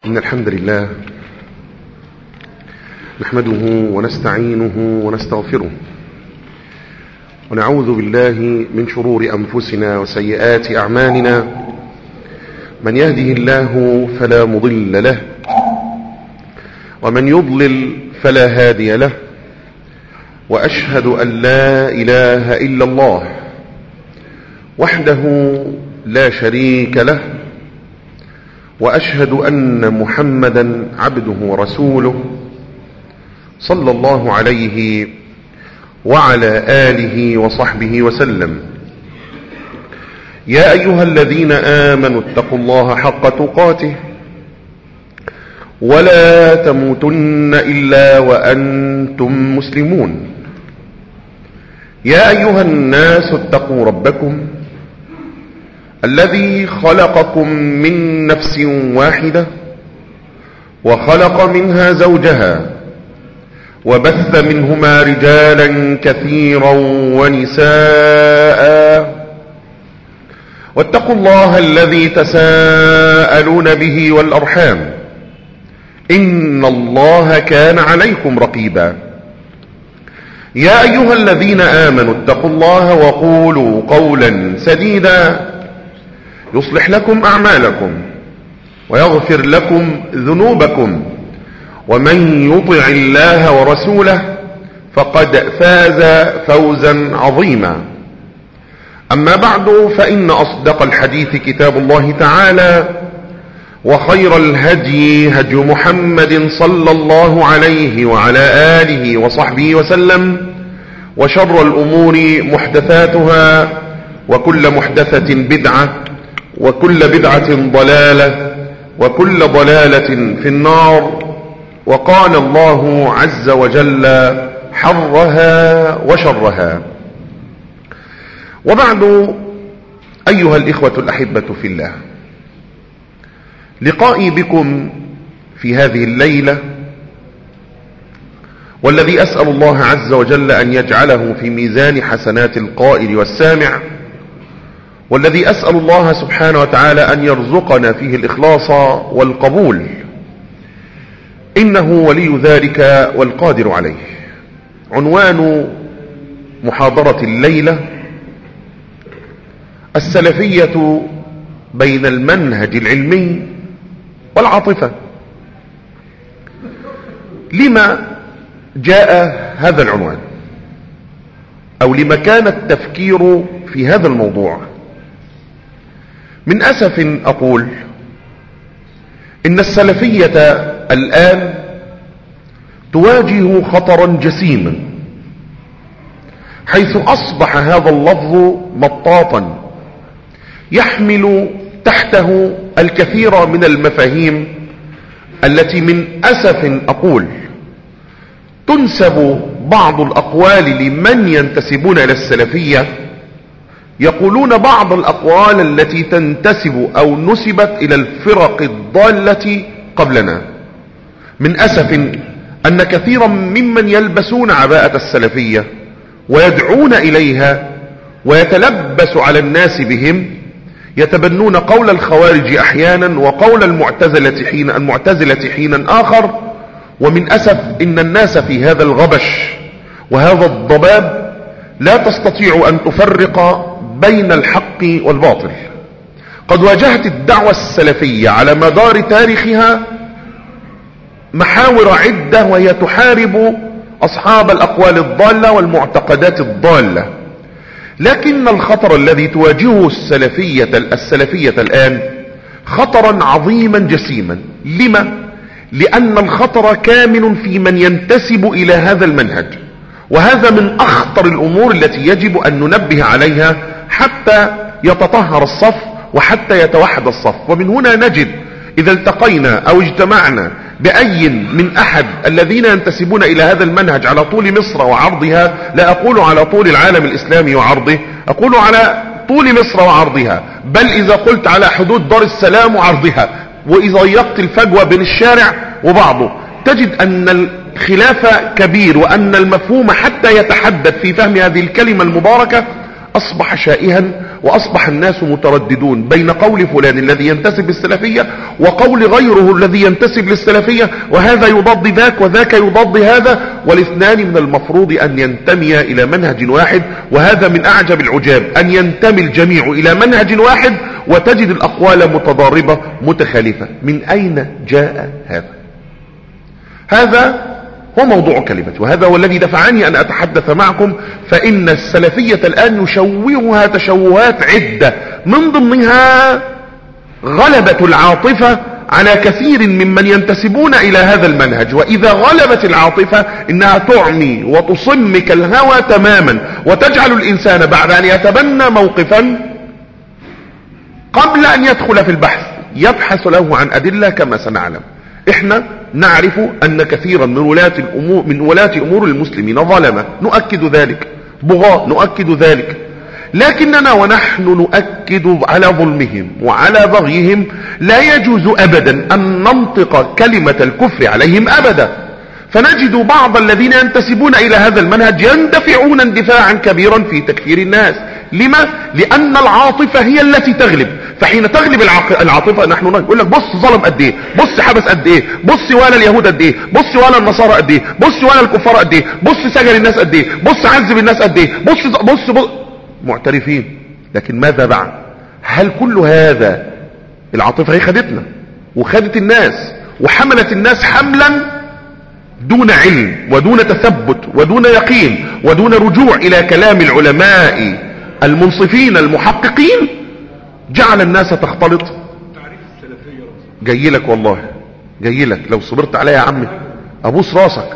إن الحمد لله نحمده ونستعينه ونستغفره ونعوذ بالله من شرور أنفسنا وسيئات أعمالنا من يهده الله فلا مضل له ومن يضلل فلا هادي له وأشهد أن لا إله إلا الله وحده لا شريك له وأشهد أن محمدا عبده ورسوله صلى الله عليه وعلى آله وصحبه وسلم يا أيها الذين آمنوا اتقوا الله حق تقاته ولا تموتن إلا وأنتم مسلمون يا أيها الناس اتقوا ربكم الذي خلقكم من نفس واحدة وخلق منها زوجها وبث منهما رجالا كثيرا ونساء واتقوا الله الذي تساءلون به والأرحام إن الله كان عليكم رقيبا يا أيها الذين آمنوا اتقوا الله وقولوا قولا سديدا يصلح لكم أعمالكم ويغفر لكم ذنوبكم ومن يطع الله ورسوله فقد فاز فوزا عظيما أما بعد فإن أصدق الحديث كتاب الله تعالى وخير الهدي هدي محمد صلى الله عليه وعلى آله وصحبه وسلم وشر الأمور محدثاتها وكل محدثة بدعة وكل بدعة ضلالة وكل ضلالة في النار وقال الله عز وجل حرها وشرها وبعد أيها الإخوة الأحبة في الله لقائي بكم في هذه الليلة والذي أسأل الله عز وجل أن يجعله في ميزان حسنات القائل والسامع والذي أسأل الله سبحانه وتعالى أن يرزقنا فيه الإخلاص والقبول إنه ولي ذلك والقادر عليه عنوان محاضرة الليلة السلفية بين المنهج العلمي والعاطفة لما جاء هذا العنوان أو لما كان التفكير في هذا الموضوع من أسف أقول إن السلفية الآن تواجه خطرا جسيما حيث أصبح هذا اللفظ مطاطا يحمل تحته الكثير من المفاهيم التي من أسف أقول تنسب بعض الأقوال لمن ينتسبون إلى السلفية يقولون بعض الأقوال التي تنتسب أو نسبت إلى الفرق الضالة قبلنا من أسف أن كثيرا ممن يلبسون عباءة السلفية ويدعون إليها ويتلبس على الناس بهم يتبنون قول الخوارج أحيانا وقول المعتزلة حين المعتزلة حينا آخر ومن أسف إن الناس في هذا الغبش وهذا الضباب لا تستطيع أن تفرق بين الحق والباطل قد واجهت الدعوة السلفية على مدار تاريخها محاور عدة وهي تحارب أصحاب الأقوال الضالة والمعتقدات الضالة لكن الخطر الذي تواجهه السلفية السلفية الآن خطرا عظيما جسيما لما؟ لأن الخطر كامن في من ينتسب إلى هذا المنهج وهذا من أخطر الأمور التي يجب أن ننبه عليها حتى يتطهر الصف وحتى يتوحد الصف ومن هنا نجد إذا التقينا أو اجتمعنا بأي من أحد الذين ينتسبون إلى هذا المنهج على طول مصر وعرضها لا أقول على طول العالم الإسلامي وعرضه أقول على طول مصر وعرضها بل إذا قلت على حدود دار السلام وعرضها وإذا ضيقت الفجوة بين الشارع وبعضه تجد أن الخلاف كبير وأن المفهوم حتى يتحدد في فهم هذه الكلمة المباركة اصبح شائها واصبح الناس مترددون بين قول فلان الذي ينتسب للسلفية وقول غيره الذي ينتسب للسلفية وهذا يضاد ذاك وذاك يضاد هذا والاثنان من المفروض ان ينتمي الى منهج واحد وهذا من اعجب العجاب ان ينتمي الجميع الى منهج واحد وتجد الاقوال متضاربة متخالفة من اين جاء هذا هذا هو موضوع كلمتي وهذا هو الذي دفعني أن أتحدث معكم فإن السلفية الآن يشوهها تشوهات عدة من ضمنها غلبة العاطفة على كثير ممن ينتسبون إلى هذا المنهج وإذا غلبت العاطفة إنها تعمي وتصمك الهوى تماما وتجعل الإنسان بعد أن يتبنى موقفا قبل أن يدخل في البحث يبحث له عن أدلة كما سنعلم احنا نعرف ان كثيرا من ولاة الامور من ولاة امور المسلمين ظلمة نؤكد ذلك بغاء نؤكد ذلك لكننا ونحن نؤكد على ظلمهم وعلى بغيهم لا يجوز ابدا ان ننطق كلمة الكفر عليهم ابدا فنجد بعض الذين ينتسبون الى هذا المنهج يندفعون اندفاعا كبيرا في تكفير الناس لما؟ لان العاطفة هي التي تغلب فحين تغلب العاطفة نحن نقول لك بص ظلم قد ايه بص حبس قد ايه بص ولا اليهود قد ايه بص ولا النصارى قد ايه بص ولا الكفار قد ايه بص سجن الناس قد ايه بص عذب الناس قد ايه بص بص, بص معترفين لكن ماذا بعد هل كل هذا العاطفة هي خدتنا وخدت الناس وحملت الناس حملا دون علم ودون تثبت ودون يقين ودون رجوع الى كلام العلماء المنصفين المحققين جعل الناس تختلط جاي لك والله جاي لك لو صبرت عليا يا عمي ابوس راسك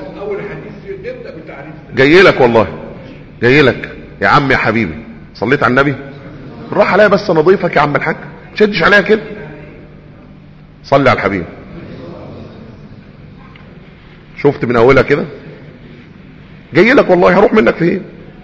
جاي لك والله جاي لك يا عم يا حبيبي صليت على النبي راح عليا بس نضيفك يا عم الحاج تشدش عليا كده صلي على الحبيب شفت من اولها كده جاي لك والله هروح منك فين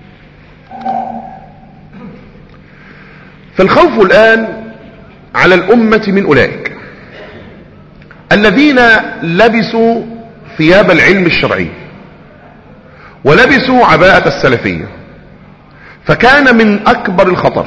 فالخوف الآن على الأمة من أولئك الذين لبسوا ثياب العلم الشرعي ولبسوا عباءة السلفية فكان من أكبر الخطر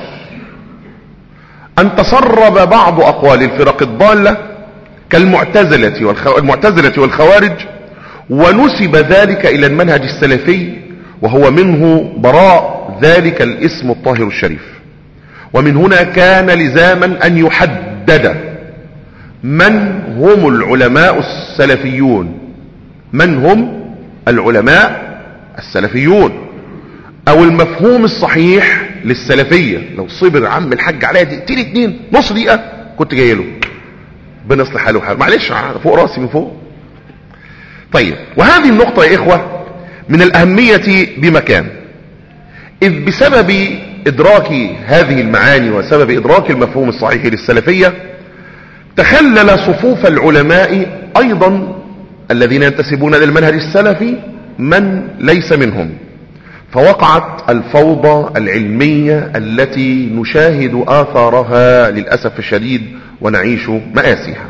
أن تسرب بعض أقوال الفرق الضالة كالمعتزلة والمعتزلة والخوارج ونسب ذلك إلى المنهج السلفي وهو منه براء ذلك الاسم الطاهر الشريف ومن هنا كان لزاما أن يحدد من هم العلماء السلفيون من هم العلماء السلفيون او المفهوم الصحيح للسلفية لو صبر عم الحاج عليا دقيقتين اتنين نص دقيقة كنت جاي له ربنا يصلح حاله وحاله معلش فوق راسي من فوق طيب وهذه النقطة يا اخوة من الاهمية بمكان اذ بسبب ادراك هذه المعاني وسبب ادراك المفهوم الصحيح للسلفية تخلل صفوف العلماء ايضا الذين ينتسبون للمنهج السلفي من ليس منهم فوقعت الفوضى العلمية التي نشاهد آثارها للأسف الشديد ونعيش مآسيها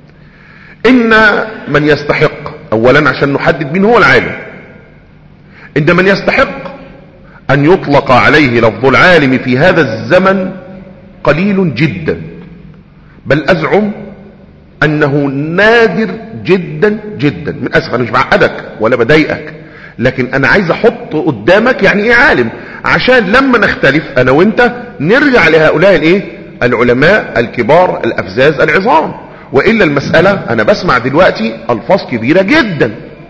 إن من يستحق أولا عشان نحدد من هو العالم إن من يستحق أن يطلق عليه لفظ العالم في هذا الزمن قليل جدا بل أزعم أنه نادر جدا جدا من أسف أنا مش بعقدك ولا بضايقك لكن أنا عايز أحط قدامك يعني إيه عالم عشان لما نختلف أنا وإنت نرجع لهؤلاء الإيه العلماء الكبار الأفزاز العظام وإلا المسألة أنا بسمع دلوقتي ألفاظ كبيرة جدا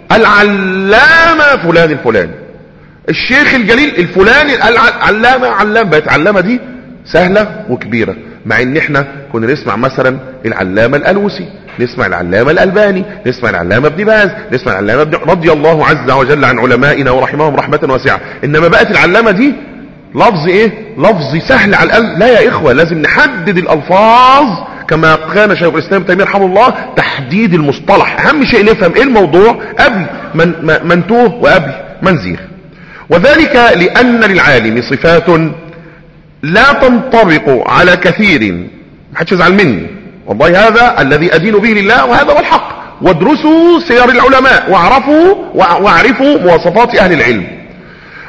العلامة فلان الفلاني الشيخ الجليل الفلاني علامة علامة بقت علامة دي سهلة وكبيرة مع ان احنا كنا نسمع مثلا العلامة الالوسي نسمع العلامة الالباني نسمع العلامة ابن باز نسمع العلامة ابن رضي الله عز وجل عن علمائنا ورحمهم رحمة واسعة انما بقت العلامة دي لفظ ايه لفظ سهل على القلب لا يا اخوة لازم نحدد الالفاظ كما كان شيخ الاسلام تيميه رحمه الله تحديد المصطلح اهم شيء نفهم ايه الموضوع قبل من منتوه وقبل منزير وذلك لأن للعالم صفات لا تنطبق على كثير محدش يزعل مني والله هذا الذي أدين به لله وهذا هو الحق وادرسوا سير العلماء واعرفوا واعرفوا مواصفات أهل العلم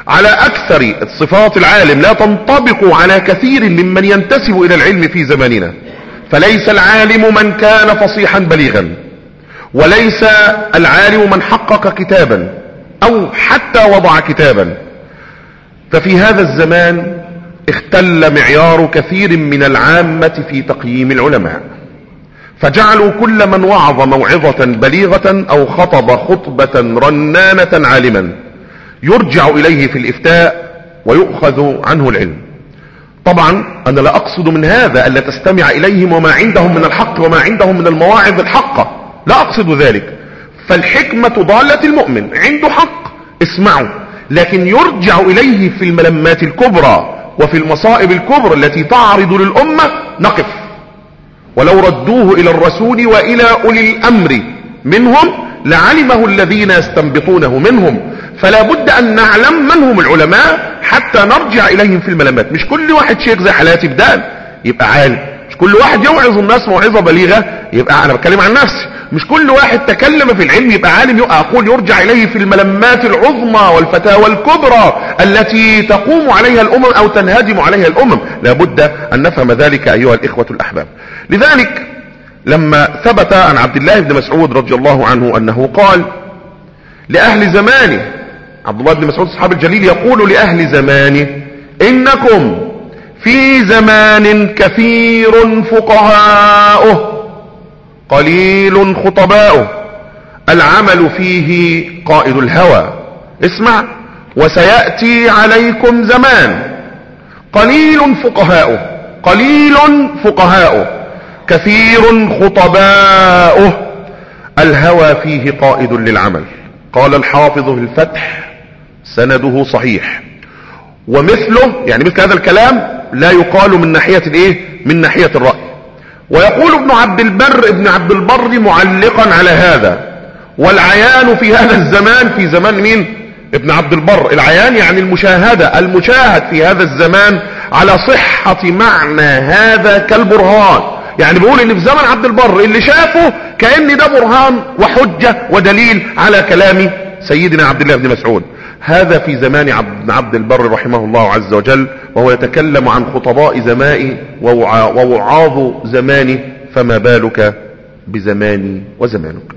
على اكثر صفات العالم لا تنطبق على كثير ممن ينتسب الى العلم في زماننا فليس العالم من كان فصيحا بليغا وليس العالم من حقق كتابا او حتى وضع كتابا ففي هذا الزمان اختل معيار كثير من العامة في تقييم العلماء فجعلوا كل من وعظ موعظة بليغة او خطب خطبة رنانة عالما يرجع اليه في الافتاء ويؤخذ عنه العلم طبعا انا لا اقصد من هذا الا تستمع اليهم وما عندهم من الحق وما عندهم من المواعظ الحقة لا اقصد ذلك فالحكمة ضالة المؤمن عنده حق اسمعوا لكن يرجع اليه في الملمات الكبرى وفي المصائب الكبرى التي تعرض للامة نقف ولو ردوه الى الرسول والى اولي الامر منهم لعلمه الذين يستنبطونه منهم فلا بد ان نعلم من هم العلماء حتى نرجع اليهم في الملامات مش كل واحد شيخ زي حالاتي بدان يبقى عالم مش كل واحد يوعظ الناس موعظة بليغة يبقى انا بتكلم عن نفسي مش كل واحد تكلم في العلم يبقى عالم يبقى اقول يرجع اليه في الملمات العظمى والفتاوى الكبرى التي تقوم عليها الامم او تنهدم عليها الامم لابد ان نفهم ذلك ايها الاخوة الاحباب لذلك لما ثبت عن عبد الله بن مسعود رضي الله عنه انه قال لاهل زمانه عبد الله بن مسعود الصحابي الجليل يقول لاهل زمانه انكم في زمان كثير فقهاؤه قليل خطباؤه العمل فيه قائد الهوى اسمع وسيأتي عليكم زمان قليل فقهاؤه قليل فقهاؤه كثير خطباؤه الهوى فيه قائد للعمل قال الحافظ في الفتح سنده صحيح ومثله يعني مثل هذا الكلام لا يقال من ناحية الايه من ناحية الرأي ويقول ابن عبد البر ابن عبد البر معلقا على هذا والعيان في هذا الزمان في زمان مين ابن عبد البر العيان يعني المشاهدة المشاهد في هذا الزمان على صحة معنى هذا كالبرهان يعني بيقول ان في زمن عبد البر اللي شافه كأن ده برهان وحجة ودليل على كلام سيدنا عبد الله بن مسعود هذا في زمان عبد, عبد البر رحمه الله عز وجل وهو يتكلم عن خطباء زمائه ووعاظ زمانه فما بالك بزماني وزمانك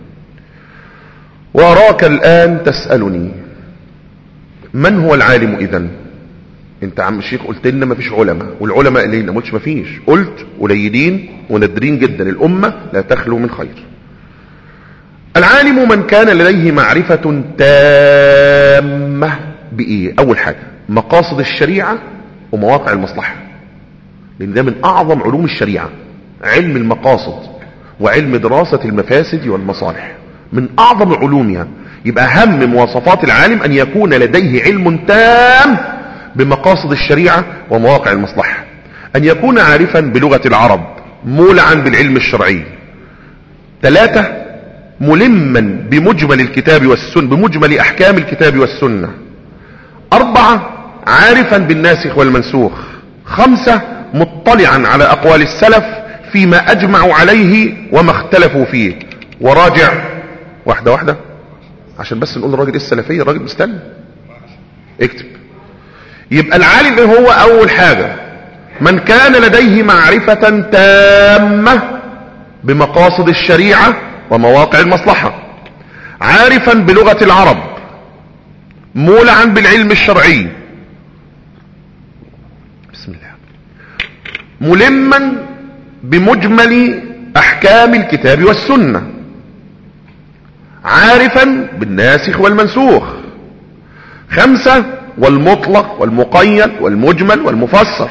وأراك الآن تسألني من هو العالم إذن انت عم الشيخ قلت لنا ما فيش علماء والعلماء قليلين ما قلتش ما فيش قلت قليلين وندرين جدا الأمة لا تخلو من خير العالم من كان لديه معرفة تامة بإيه أول حاجة مقاصد الشريعة ومواقع المصلحة لأن ده من أعظم علوم الشريعة علم المقاصد وعلم دراسة المفاسد والمصالح من أعظم علومها يبقى أهم مواصفات العالم أن يكون لديه علم تام بمقاصد الشريعة ومواقع المصلحة أن يكون عارفا بلغة العرب مولعا بالعلم الشرعي ثلاثة ملما بمجمل الكتاب والسنة بمجمل أحكام الكتاب والسنة أربعة عارفا بالناسخ والمنسوخ خمسة مطلعا على أقوال السلف فيما أجمعوا عليه وما اختلفوا فيه وراجع واحدة واحدة عشان بس نقول الراجل ايه السلفية الراجل مستني اكتب يبقى العالم هو أول حاجة من كان لديه معرفة تامة بمقاصد الشريعة ومواقع المصلحة عارفا بلغة العرب مولعا بالعلم الشرعي بسم الله ملما بمجمل احكام الكتاب والسنة عارفا بالناسخ والمنسوخ خمسة والمطلق والمقيد والمجمل والمفسر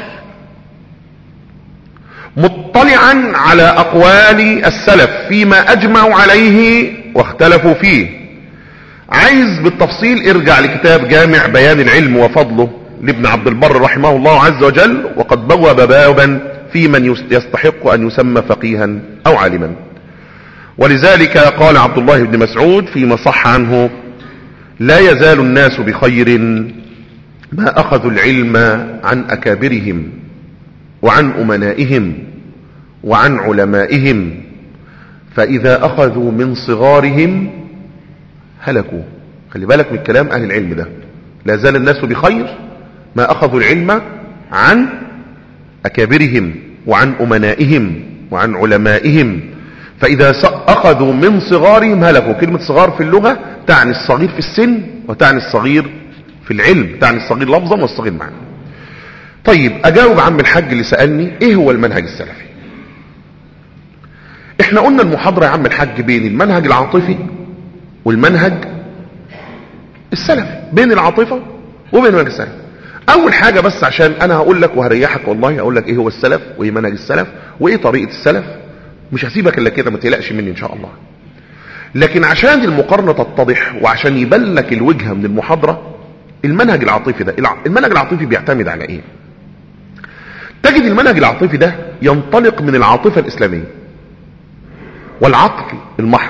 مطلعا على اقوال السلف فيما اجمعوا عليه واختلفوا فيه عايز بالتفصيل ارجع لكتاب جامع بيان العلم وفضله لابن عبد البر رحمه الله عز وجل وقد بوب بابا في من يستحق ان يسمى فقيها او عالما ولذلك قال عبد الله بن مسعود فيما صح عنه لا يزال الناس بخير ما اخذوا العلم عن اكابرهم وعن امنائهم وعن علمائهم فاذا اخذوا من صغارهم هلكوا خلي بالك من كلام اهل العلم ده لا زال الناس بخير ما اخذوا العلم عن اكابرهم وعن امنائهم وعن علمائهم فاذا اخذوا من صغارهم هلكوا كلمة صغار في اللغة تعني الصغير في السن وتعني الصغير في العلم تعني الصغير لفظا والصغير معنى طيب اجاوب عم الحاج اللي سألني ايه هو المنهج السلفي احنا قلنا المحاضرة يا عم الحاج بين المنهج العاطفي والمنهج السلفي بين العاطفة وبين المنهج السلفي اول حاجة بس عشان انا هقول لك وهريحك والله هقول لك ايه هو السلف وايه منهج السلف وايه طريقة السلف مش هسيبك الا كده ما تقلقش مني ان شاء الله لكن عشان المقارنة تتضح وعشان يبان لك الوجهة من المحاضرة المنهج العاطفي ده المنهج العاطفي بيعتمد على ايه تجد المنهج العاطفي ده ينطلق من العاطفة الاسلامية والعقل المحض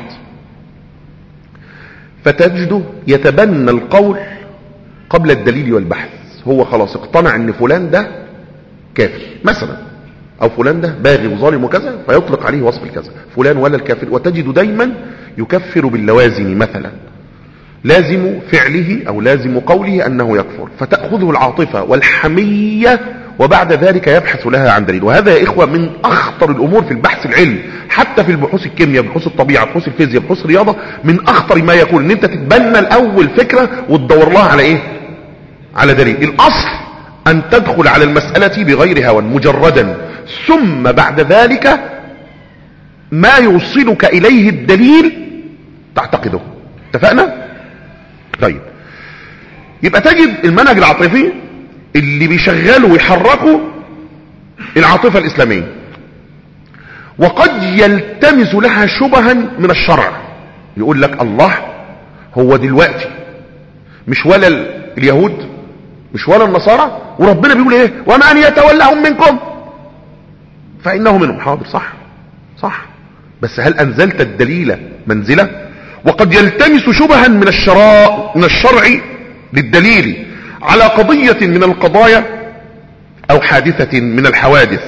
فتجده يتبنى القول قبل الدليل والبحث هو خلاص اقتنع ان فلان ده كافر مثلا او فلان ده باغي وظالم وكذا فيطلق عليه وصف الكذا فلان ولا الكافر وتجد دايما يكفر باللوازم مثلا لازم فعله او لازم قوله انه يكفر فتأخذه العاطفة والحمية وبعد ذلك يبحث لها عن دليل وهذا يا إخوة من أخطر الأمور في البحث العلمي حتى في البحوث الكيمياء بحوث الطبيعة بحوث الفيزياء بحوث الرياضة من أخطر ما يكون ان انت تتبنى الأول فكرة وتدور لها على ايه على دليل الأصل أن تدخل على المسألة بغير هوى مجردا ثم بعد ذلك ما يوصلك إليه الدليل تعتقده اتفقنا طيب يبقى تجد المنهج العاطفي اللي بيشغله ويحركه العاطفة الإسلامية وقد يلتمس لها شبها من الشرع يقول لك الله هو دلوقتي مش ولا اليهود مش ولا النصارى وربنا بيقول ايه ومن يتولهم منكم فإنه منهم حاضر صح صح بس هل أنزلت الدليل منزلة وقد يلتمس شبها من الشراء من الشرع للدليل على قضية من القضايا او حادثة من الحوادث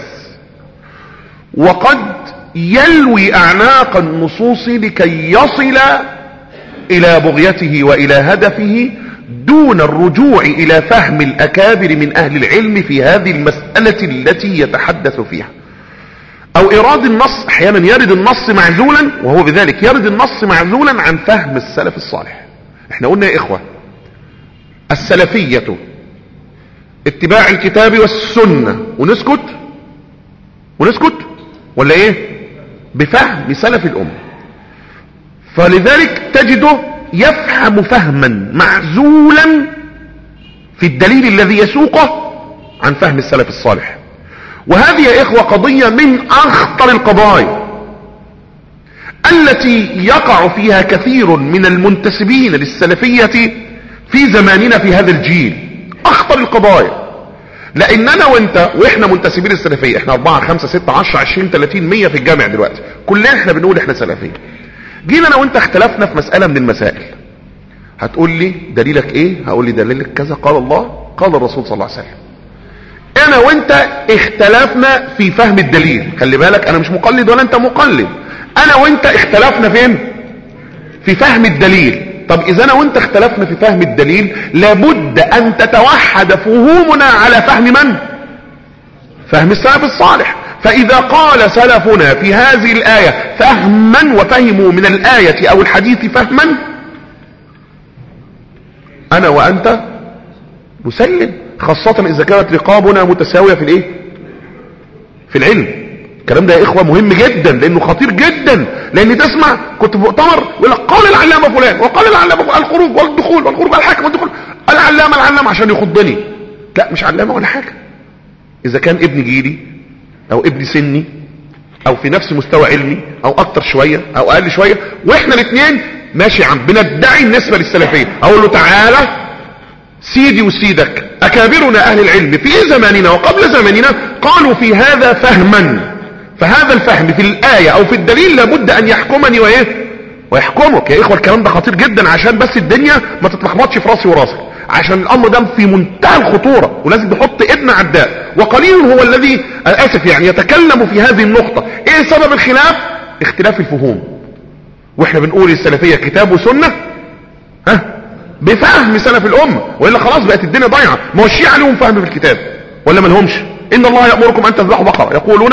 وقد يلوي اعناق النصوص لكي يصل الى بغيته والى هدفه دون الرجوع الى فهم الاكابر من اهل العلم في هذه المسألة التي يتحدث فيها او اراد النص احيانا يرد النص معزولا وهو بذلك يرد النص معزولا عن فهم السلف الصالح احنا قلنا يا اخوة السلفية اتباع الكتاب والسنة ونسكت ونسكت ولا ايه بفهم سلف الامة فلذلك تجده يفهم فهما معزولا في الدليل الذي يسوقه عن فهم السلف الصالح وهذه يا اخوة قضية من اخطر القضايا التي يقع فيها كثير من المنتسبين للسلفية في زماننا في هذا الجيل اخطر القضايا لاننا وانت واحنا منتسبين للسلفيه احنا 4 5 6 10 20 30 100 في الجامع دلوقتي كلنا احنا بنقول احنا سلفيه جينا انا وانت اختلفنا في مساله من المسائل هتقول لي دليلك ايه هقول لي دليلك كذا قال الله قال الرسول صلى الله عليه وسلم انا وانت اختلفنا في فهم الدليل خلي بالك انا مش مقلد ولا انت مقلد انا وانت اختلفنا فين في فهم الدليل طب اذا انا وانت اختلفنا في فهم الدليل لابد ان تتوحد فهومنا على فهم من فهم السلف الصالح فاذا قال سلفنا في هذه الاية فهما وفهموا من الاية او الحديث فهما انا وانت نسلم خاصة اذا كانت رقابنا متساوية في الايه في العلم الكلام ده يا اخوة مهم جدا لانه خطير جدا لان تسمع كنت في مؤتمر يقول لك قال العلامة فلان وقال العلامة فلان الخروج والدخول والخروج الحاكم والدخول العلامة العلامة عشان يخضني لا مش علامة ولا حاجة اذا كان ابن جيلي او ابن سني او في نفس مستوى علمي او اكتر شوية او اقل شوية واحنا الاثنين ماشي عم بندعي النسبة للسلفية اقول له تعالى سيدي وسيدك اكابرنا اهل العلم في زماننا وقبل زماننا قالوا في هذا فهما فهذا الفهم في الآية او في الدليل لابد ان يحكمني وايه ويحكمك يا اخوة الكلام ده خطير جدا عشان بس الدنيا ما تتلخبطش في راسي وراسك عشان الامر ده في منتهى الخطورة ولازم نحط ابن عداء وقليل هو الذي اسف يعني يتكلم في هذه النقطة ايه سبب الخلاف اختلاف الفهوم واحنا بنقول السلفية كتاب وسنة ها بفهم سلف الامه والا خلاص بقت الدنيا ضايعه ما هو الشيعه لهم فهم في الكتاب ولا ما لهمش ان الله يامركم ان تذبحوا بقره يقولون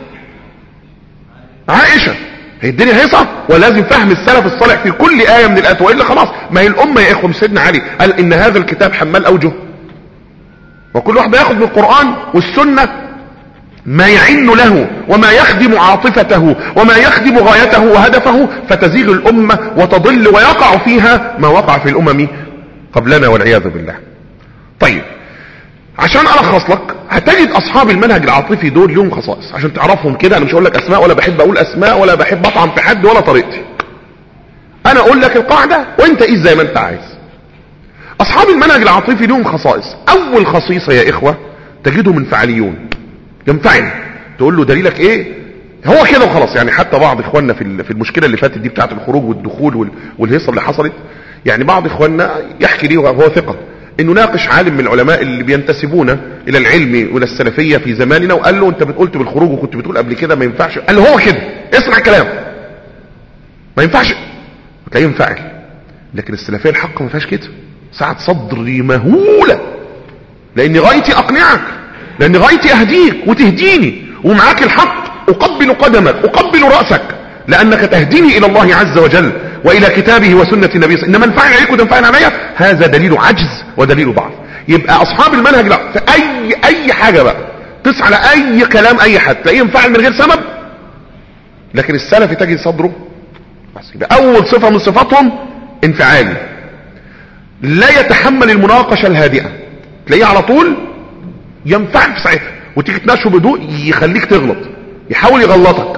عائشه هي الدنيا هيصة ولازم فهم السلف الصالح في كل آية من الآيات وإلا خلاص ما هي الأمة يا إخوة سيدنا علي قال إن هذا الكتاب حمال أوجه وكل واحد ياخذ من القرآن والسنة ما يعن له وما يخدم عاطفته وما يخدم غايته وهدفه فتزيغ الأمة وتضل ويقع فيها ما وقع في الأمم قبلنا والعياذ بالله طيب عشان ألخص لك هتجد أصحاب المنهج العاطفي دول لهم خصائص عشان تعرفهم كده أنا مش هقول لك أسماء ولا بحب أقول أسماء ولا بحب أطعن في حد ولا طريقتي أنا أقول لك القاعدة وأنت قيس زي ما أنت عايز أصحاب المنهج العاطفي لهم خصائص أول خصيصة يا إخوة تجدهم انفعاليون ينفعل تقول له دليلك ايه هو كده وخلاص يعني حتى بعض اخواننا في في المشكله اللي فاتت دي بتاعه الخروج والدخول والهيصه اللي حصلت يعني بعض اخواننا يحكي لي وهو ثقه انه ناقش عالم من العلماء اللي بينتسبون الى العلم والى السلفيه في زماننا وقال له انت قلت بالخروج وكنت بتقول قبل كده ما ينفعش قال له هو كده اسمع الكلام ما ينفعش تلاقيه ينفعل لكن السلفيه الحق ما فيهاش كده ساعه صدري مهوله لان غايتي اقنعك لان غايتي اهديك وتهديني ومعاك الحق اقبل قدمك اقبل رأسك لانك تهديني الى الله عز وجل والى كتابه وسنة النبي صلى انما انفعل عليك وتنفعل عليا هذا دليل عجز ودليل ضعف يبقى اصحاب المنهج لا في اي اي حاجة بقى قس على اي كلام اي حد تلاقيه ينفعل من غير سبب لكن السلف تجد صدره بس يبقى اول صفة من صفاتهم انفعالي لا يتحمل المناقشة الهادئة تلاقيه على طول ينفعل في ساعتها وتيجي تناقشه بهدوء يخليك تغلط يحاول يغلطك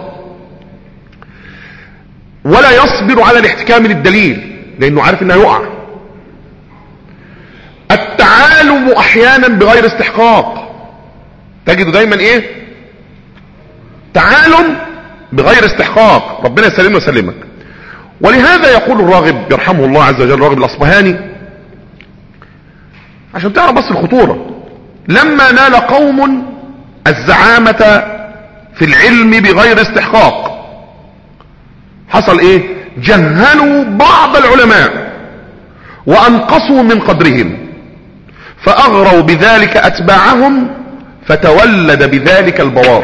ولا يصبر على الاحتكام للدليل لانه عارف انه يقع التعالم احيانا بغير استحقاق تجده دايما ايه تعالم بغير استحقاق ربنا يسلمنا ويسلمك ولهذا يقول الراغب يرحمه الله عز وجل الراغب الاصبهاني عشان تعرف بس الخطورة لما نال قوم الزعامة في العلم بغير استحقاق حصل ايه جهلوا بعض العلماء وانقصوا من قدرهم فاغروا بذلك اتباعهم فتولد بذلك البوار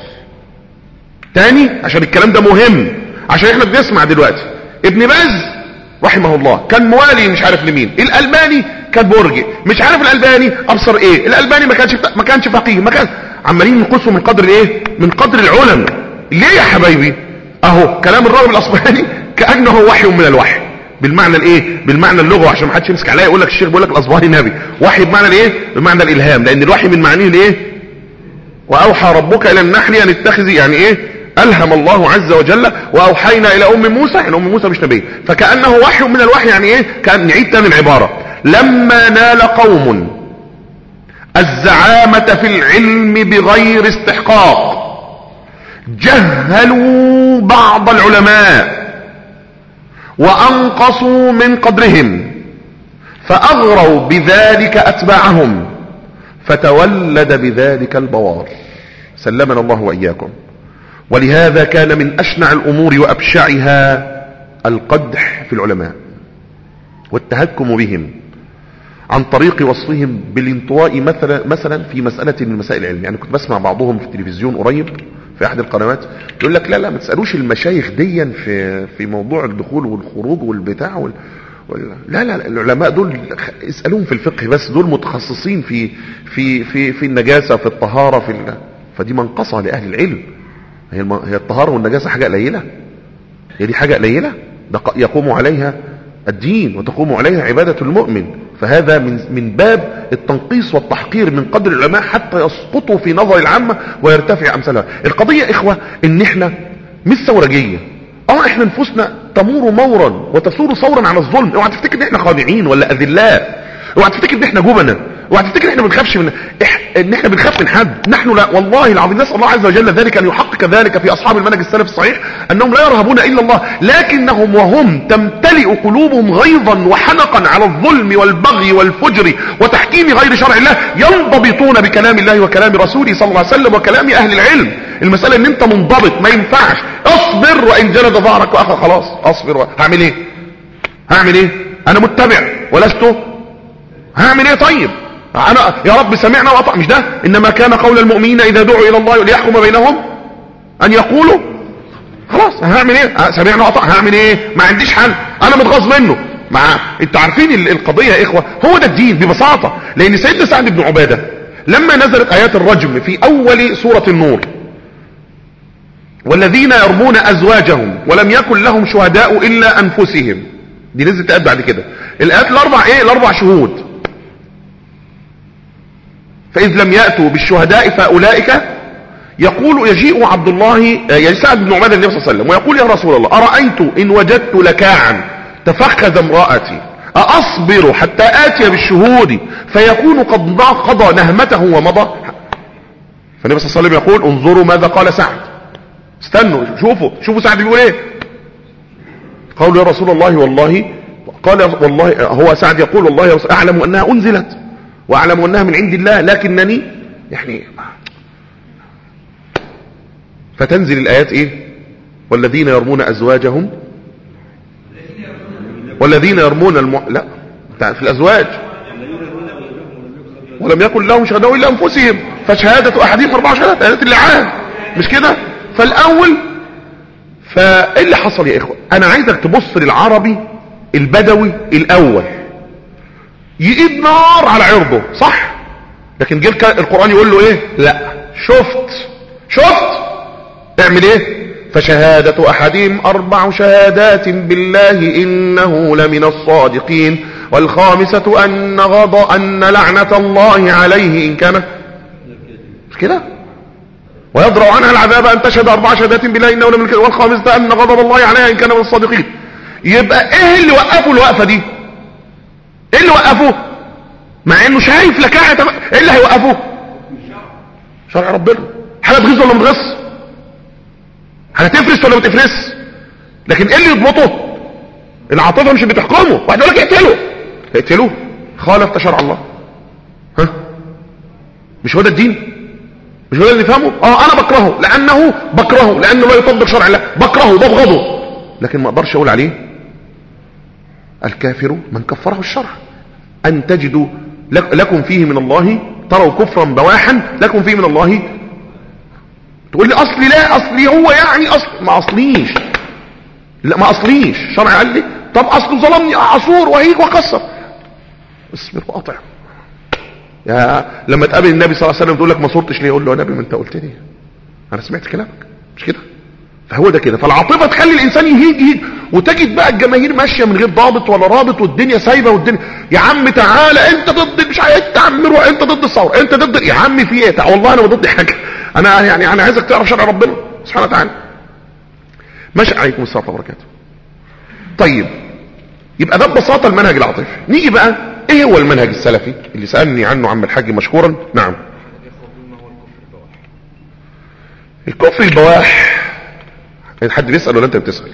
تاني عشان الكلام ده مهم عشان احنا بنسمع دلوقتي ابن باز رحمه الله كان موالي مش عارف لمين الالباني كان برجي مش عارف الالباني ابصر ايه الالباني ما كانش ما كانش فقيه ما كان عمالين ينقصوا من قدر ايه من قدر العلماء ليه يا حبايبي اهو كلام الراجل الاصبهاني كانه وحي من الوحي بالمعنى الايه بالمعنى اللغوي عشان ما حدش يمسك عليا يقول لك الشيخ بيقول لك الاصبهاني نبي وحي بمعنى الايه بمعنى الالهام لان الوحي من معانيه الايه واوحى ربك الى النحل ان اتخذي يعني ايه الهم الله عز وجل واوحينا الى ام موسى يعني ام موسى مش نبي فكانه وحي من الوحي يعني ايه كان نعيد تاني العباره لما نال قوم الزعامه في العلم بغير استحقاق جهلوا بعض العلماء وانقصوا من قدرهم فاغروا بذلك اتباعهم فتولد بذلك البوار سلمنا الله واياكم ولهذا كان من اشنع الامور وابشعها القدح في العلماء والتهكم بهم عن طريق وصفهم بالانطواء مثلا مثلا في مسألة من مسائل العلم يعني كنت بسمع بعضهم في التلفزيون قريب في احد القنوات يقول لك لا لا ما تسالوش المشايخ ديا في في موضوع الدخول والخروج والبتاع وال لا لا العلماء دول اسالوهم في الفقه بس دول متخصصين في في في في النجاسه في الطهاره في ال... فدي منقصه لاهل العلم هي الم... هي الطهاره والنجاسه حاجه قليله هي دي حاجه قليله ده يقوم عليها الدين وتقوم عليها عباده المؤمن فهذا من من باب التنقيص والتحقير من قدر العلماء حتى يسقطوا في نظر العامة ويرتفع امثالها القضية اخوة ان احنا مش ثورجية اه احنا نفوسنا تمور مورا وتثور ثورا على الظلم اوعى تفتكر ان احنا خاضعين ولا اذلاء اوعى تفتكر ان احنا جبنة اوعى تفتكر ان احنا بنخافش من إح... ان احنا بنخاف من حد نحن لا والله العظيم نسال الله عز وجل ذلك ان يحقق ذلك في اصحاب المنهج السلف الصحيح انهم لا يرهبون الا الله لكنهم وهم تمتلئ قلوبهم غيظا وحنقا على الظلم والبغي والفجر وتحكيم غير شرع الله ينضبطون بكلام الله وكلام رسوله صلى الله عليه وسلم وكلام اهل العلم المساله ان انت منضبط ما ينفعش اصبر وان جلد ظهرك واخا خلاص اصبر و... هعمل ايه هعمل ايه انا متبع ولست هعمل ايه طيب انا يا رب سمعنا واطع مش ده انما كان قول المؤمنين اذا دعوا الى الله ليحكم بينهم ان يقولوا خلاص هعمل ايه سمعنا واطع هعمل ايه ما عنديش حل انا متغاظ منه مع انتوا عارفين القضيه يا اخوه هو ده الدين ببساطه لان سيدنا سعد بن عباده لما نزلت ايات الرجم في اول سوره النور والذين يرمون ازواجهم ولم يكن لهم شهداء الا انفسهم دي نزلت ايات بعد كده الايات الاربع ايه الاربع شهود فاذ لم ياتوا بالشهداء فاولئك يقول يجيء عبد الله يسعد بن عباده النبي صلى الله عليه وسلم ويقول يا رسول الله ارايت ان وجدت لكاعا تفخذ امراتي ااصبر حتى اتي بالشهود فيكون قد قضى نهمته ومضى فالنبي صلى الله عليه وسلم يقول انظروا ماذا قال سعد استنوا شوفوا شوفوا سعد بيقول ايه قالوا يا رسول الله والله قال والله هو سعد يقول والله اعلم انها انزلت واعلم انها من عند الله لكنني يعني فتنزل الايات ايه والذين يرمون ازواجهم والذين يرمون الم... لا في الازواج ولم يكن لهم شهداء الا انفسهم فشهاده احدهم اربع شهادات ايات اللعان مش كده فالاول فايه اللي حصل يا اخوه انا عايزك تبص للعربي البدوي الاول يقيد نار على عرضه صح لكن جه القران يقول له ايه لا شفت شفت اعمل ايه فشهادة احدهم اربع شهادات بالله انه لمن الصادقين والخامسة ان غض ان لعنة الله عليه ان كان مش كده ويضرع عنها العذاب ان تشهد اربع شهادات بالله انه لمن والخامسة ان غضب الله عليها ان كان من الصادقين يبقى ايه اللي وقفوا الوقفة دي ايه اللي وقفوه مع انه شايف لكاعة ايه اللي هيوقفوه شرع ربنا حاجة تغيظ ولا متغص هتفرس ولا ما تفرس لكن ايه اللي يضبطه العاطفه مش بتحكمه واحد يقول لك اقتله اقتلوه خالف شرع الله ها مش هو ده الدين مش هو ده اللي فهمه اه انا بكرهه لانه بكرهه لانه لا يطبق شرع الله بكرهه ببغضه لكن ما اقدرش اقول عليه الكافر من كفره الشرع ان تجدوا لكم فيه من الله تروا كفرا بواحا لكم فيه من الله تقول لي اصلي لا اصلي هو يعني اصل ما اصليش لا ما اصليش شرع قال لي طب اصله ظلمني عصور وهيك وكسر اصبر وقطع يا لما تقابل النبي صلى الله عليه وسلم تقول لك ما صرتش ليه يقول له يا نبي ما انت قلت لي انا سمعت كلامك مش كده فهو ده كده فالعاطفه تخلي الانسان يهيج يهيج وتجد بقى الجماهير ماشيه من غير ضابط ولا رابط والدنيا سايبه والدنيا يا عم تعالى انت ضد مش عايز تعمر انت ضد الثوره انت ضد يا عم في ايه والله انا ما ضد حاجه انا يعني انا عايزك تعرف شرع ربنا سبحانه وتعالى ماشي عليكم السلام وبركاته طيب يبقى ده ببساطه المنهج العاطفي نيجي بقى ايه هو المنهج السلفي اللي سالني عنه عم الحاج مشكورا نعم الكفر البواح حد بيسال ولا انت بتسال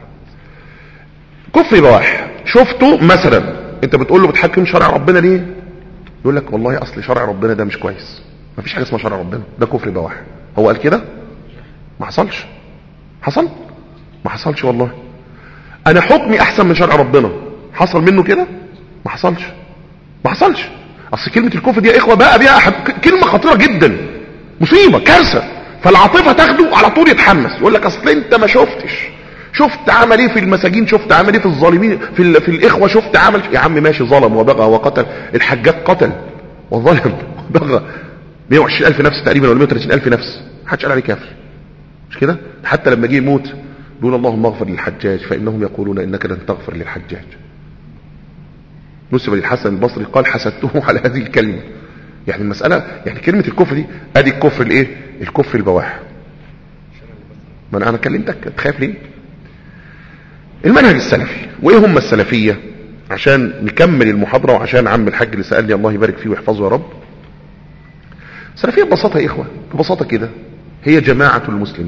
كفر بواح شفته مثلا انت بتقول له بتحكم شرع ربنا ليه يقول لك والله اصل شرع ربنا ده مش كويس ما فيش حاجه اسمها شرع ربنا ده كفر بواح هو قال كده ما حصلش حصل ما حصلش والله انا حكمي احسن من شرع ربنا حصل منه كده ما حصلش ما حصلش اصل كلمه الكفر دي يا اخوه بقى بيها أحد كلمه خطيره جدا مصيبه كارثه فالعاطفه تاخده على طول يتحمس يقول لك اصل انت ما شفتش شفت عمل ايه في المساجين شفت عمل ايه في الظالمين في, ال... في الاخوه شفت عمل يا عم ماشي ظلم وبغى وقتل الحجاج قتل وظلم وبغى 120 الف نفس تقريبا ولا 130 الف نفس محدش قال عليه كافر مش كده حتى لما جه يموت بيقول اللهم اغفر للحجاج فانهم يقولون انك لن تغفر للحجاج نسب للحسن البصري قال حسدته على هذه الكلمه يعني المساله يعني كلمه الكفر دي ادي الكفر الايه الكفر البواح ما انا انا كلمتك تخاف ليه المنهج السلفي وايه هم السلفيه عشان نكمل المحاضره وعشان عم الحاج اللي سالني الله يبارك فيه ويحفظه يا رب السلفيه ببساطه يا اخوه ببساطه كده هي جماعه المسلمين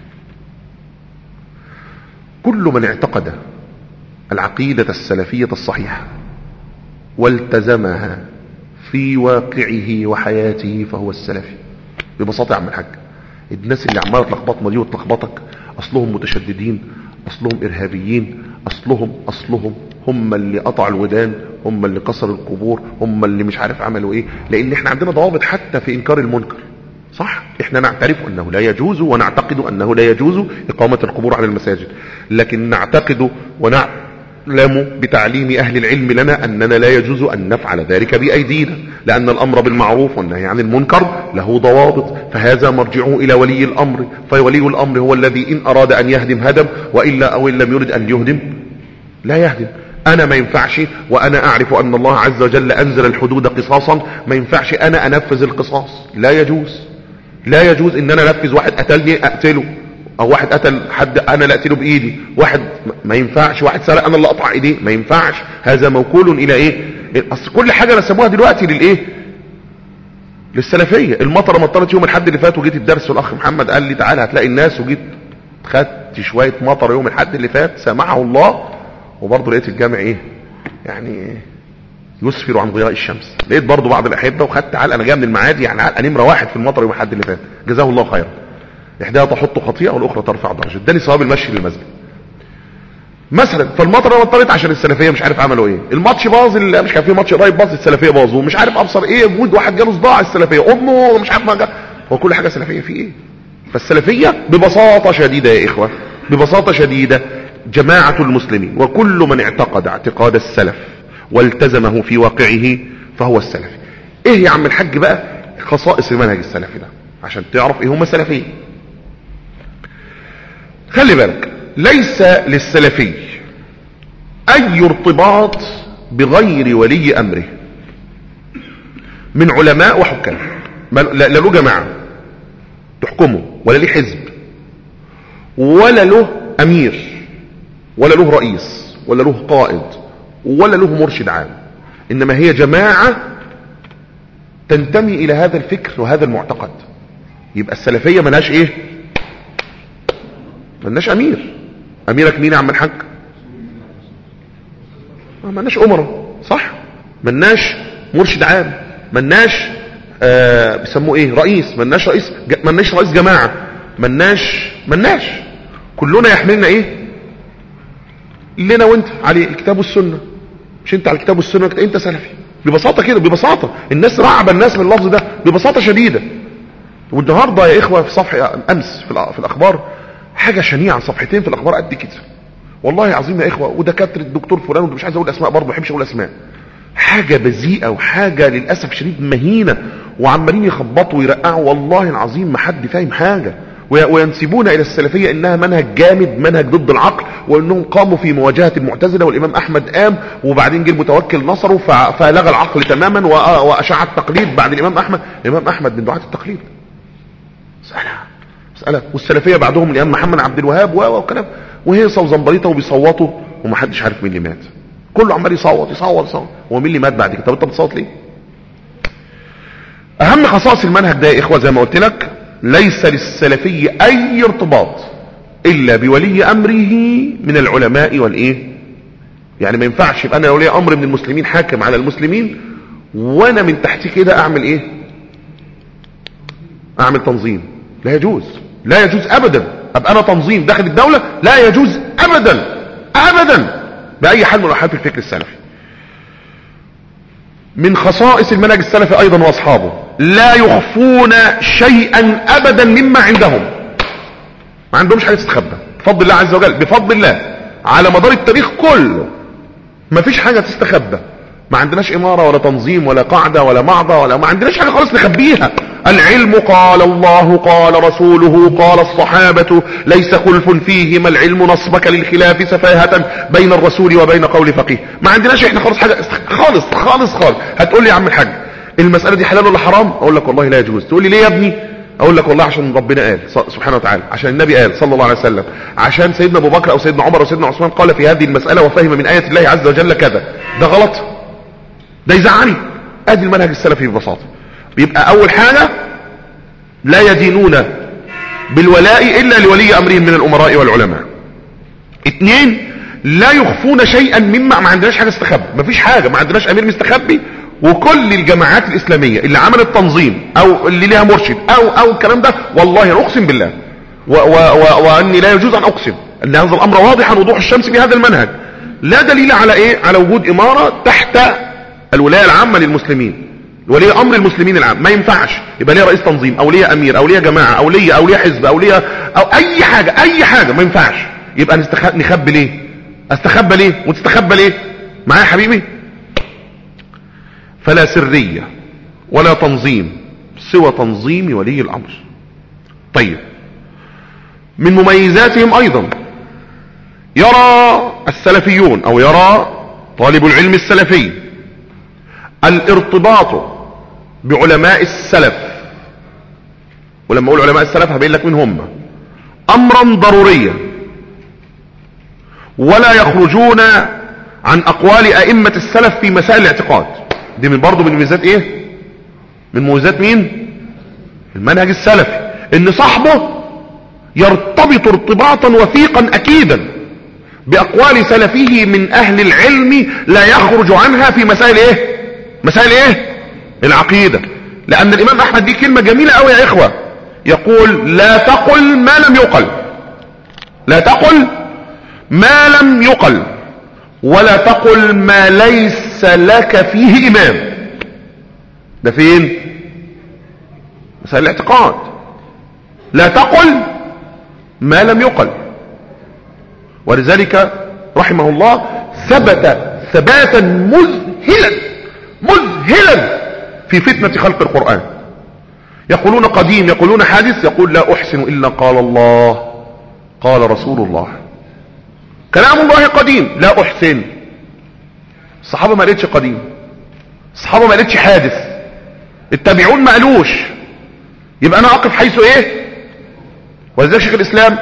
كل من اعتقد العقيده السلفيه الصحيحه والتزمها في واقعه وحياته فهو السلفي ببساطه يا عم الحاج الناس اللي عماله تلخبطنا دي وتلخبطك اصلهم متشددين اصلهم ارهابيين اصلهم اصلهم هم اللي قطعوا الودان هم اللي كسروا القبور هم اللي مش عارف عملوا ايه لان احنا عندنا ضوابط حتى في انكار المنكر صح احنا نعترف انه لا يجوز ونعتقد انه لا يجوز اقامة القبور على المساجد لكن نعتقد ونعلم بتعليم اهل العلم لنا اننا لا يجوز ان نفعل ذلك بايدينا لان الامر بالمعروف والنهي عن المنكر له ضوابط فهذا مرجعه الى ولي الامر فولي الامر هو الذي ان اراد ان يهدم هدم والا او ان لم يرد ان يهدم لا يهدم انا ما ينفعش وانا اعرف ان الله عز وجل انزل الحدود قصاصا ما ينفعش انا انفذ القصاص لا يجوز لا يجوز ان انا انفذ واحد قتلني اقتله او واحد قتل حد انا لا اقتله بايدي واحد ما ينفعش واحد سرق انا اللي اقطع ايديه ما ينفعش هذا موكول الى ايه اصل كل حاجه رسموها دلوقتي للايه للسلفيه المطره مطرت يوم الحد اللي فات وجيت الدرس والاخ محمد قال لي تعالى هتلاقي الناس وجيت خدت شويه مطر يوم الحد اللي فات سمعه الله وبرضه لقيت الجامع ايه يعني يسفر عن ضياء الشمس لقيت برضه بعض الاحبه وخدت علقه انا جاي من المعادي يعني علقه نمره واحد في المطر يوم الحد اللي فات جزاه الله خيرا احداها تحط خطيئه والاخرى ترفع درجه اداني ثواب المشي للمسجد مثلا فالمطره مطرت عشان السلفيه مش عارف عملوا ايه الماتش باظ مش كان في ماتش قريب باظ السلفيه باظوا مش عارف ابصر ايه وجود واحد جاله صداع السلفيه امه مش عارف ما جا هو كل حاجه سلفيه في ايه فالسلفيه ببساطه شديده يا اخوه ببساطه شديده جماعه المسلمين وكل من اعتقد اعتقاد السلف والتزمه في واقعه فهو السلفي ايه يا عم الحاج بقى خصائص المنهج السلفي ده عشان تعرف ايه هم السلفيين خلي بالك ليس للسلفي اي ارتباط بغير ولي امره من علماء وحكام لا له جماعة تحكمه ولا له حزب ولا له امير ولا له رئيس ولا له قائد ولا له مرشد عام انما هي جماعة تنتمي الى هذا الفكر وهذا المعتقد يبقى السلفية ملهاش ايه ملناش امير اميرك مين يا عم الحاج ملناش امراء صح ملناش مرشد عام ملناش آه بيسموه ايه رئيس ملناش رئيس ملناش رئيس جماعة ملناش ملناش كلنا يحملنا ايه لنا وانت على الكتاب والسنة مش انت على الكتاب والسنة انت سلفي ببساطة كده ببساطة الناس رعب الناس من اللفظ ده ببساطة شديدة والنهاردة يا اخوة في صفحة امس في الاخبار حاجة شنيعة صفحتين في الاخبار قد كده والله عظيم يا اخوة ودكاترة الدكتور فلان ومش عايز اقول اسماء برضه ما بحبش اقول اسماء حاجة بذيئة وحاجة للأسف شديد مهينة وعمالين يخبطوا ويرقعوا والله العظيم ما حد فاهم حاجة وينسبون الى السلفية انها منهج جامد منهج ضد العقل وانهم قاموا في مواجهة المعتزلة والامام احمد قام وبعدين جه المتوكل نصره فلغى العقل تماما واشاع التقليد بعد الامام احمد الامام احمد من دعاة التقليد مسألة مسألة والسلفية بعدهم الامام محمد عبد الوهاب وكلام وهيصة وزنبريطة وبيصوتوا ومحدش عارف مين اللي مات كله عمال يصوت يصوت يصوت هو مين اللي مات بعد كده طب انت بتصوت ليه اهم خصائص المنهج ده يا اخوة زي ما قلت لك ليس للسلفي اي ارتباط الا بولي امره من العلماء والايه يعني ما ينفعش يبقى انا ولي امر من المسلمين حاكم على المسلمين وانا من تحت كده اعمل ايه اعمل تنظيم لا يجوز لا يجوز ابدا ابقى انا تنظيم داخل الدولة لا يجوز ابدا ابدا باي حال من الاحوال في الفكر السلفي من خصائص المنهج السلفي ايضا واصحابه لا يخفون شيئا ابدا مما عندهم ما عندهمش حاجه تستخبى بفضل الله عز وجل بفضل الله على مدار التاريخ كله ما فيش حاجه تستخبى ما عندناش اماره ولا تنظيم ولا قاعده ولا معضه ولا ما عندناش حاجه خالص نخبيها العلم قال الله قال رسوله قال الصحابة ليس خلف فيه ما العلم نصبك للخلاف سفاهة بين الرسول وبين قول فقيه ما عندناش احنا خالص حاجة خالص خالص خالص هتقول لي يا عم الحاج المسألة دي حلال ولا حرام اقول لك والله لا يجوز تقول لي ليه يا ابني اقول لك والله عشان ربنا قال سبحانه وتعالى عشان النبي قال صلى الله عليه وسلم عشان سيدنا ابو بكر او سيدنا عمر او سيدنا عثمان قال في هذه المسألة وفهم من آية الله عز وجل كذا ده غلط ده يزعلني ادي المنهج السلفي ببساطة بيبقى اول حاجة لا يدينون بالولاء الا لولي امرهم من الامراء والعلماء اثنين لا يخفون شيئا مما ما عندناش حاجة استخبى ما فيش حاجة ما عندناش امير مستخبي وكل الجماعات الاسلامية اللي عملت تنظيم او اللي ليها مرشد او او الكلام ده والله اقسم بالله و و و واني لا يجوز ان اقسم ان هذا الامر واضحا وضوح الشمس في هذا المنهج لا دليل على ايه على وجود امارة تحت الولاية العامة للمسلمين ولي امر المسلمين العام ما ينفعش يبقى ليا رئيس تنظيم او ليا امير او ليا جماعة او ليا او ليا حزب او ليا او اي حاجة اي حاجة ما ينفعش يبقى نستخ... نخبي ليه استخبى ليه وتستخبى ليه معايا حبيبي فلا سرية ولا تنظيم سوى تنظيم ولي الامر طيب من مميزاتهم ايضا يرى السلفيون او يرى طالب العلم السلفي الارتباط بعلماء السلف ولما اقول علماء السلف هبين لك من هم امرا ضروريا ولا يخرجون عن اقوال ائمة السلف في مسائل الاعتقاد دي من برضه من ميزات ايه من مميزات مين المنهج السلفي ان صاحبه يرتبط ارتباطا وثيقا اكيدا باقوال سلفه من اهل العلم لا يخرج عنها في مسائل ايه مسائل ايه العقيدة لان الامام احمد دي كلمة جميلة قوي يا اخوة يقول لا تقل ما لم يقل لا تقل ما لم يقل ولا تقل ما ليس لك فيه امام ده فين مسائل الاعتقاد لا تقل ما لم يقل ولذلك رحمه الله ثبت ثباتا مذهلا مذهلا في فتنة خلق القرآن يقولون قديم يقولون حادث يقول لا أحسن إلا قال الله قال رسول الله كلام الله قديم لا أحسن الصحابة ما قالتش قديم الصحابة ما قالتش حادث التابعون ما قالوش يبقى انا اقف حيث ايه ولذلك شيخ الاسلام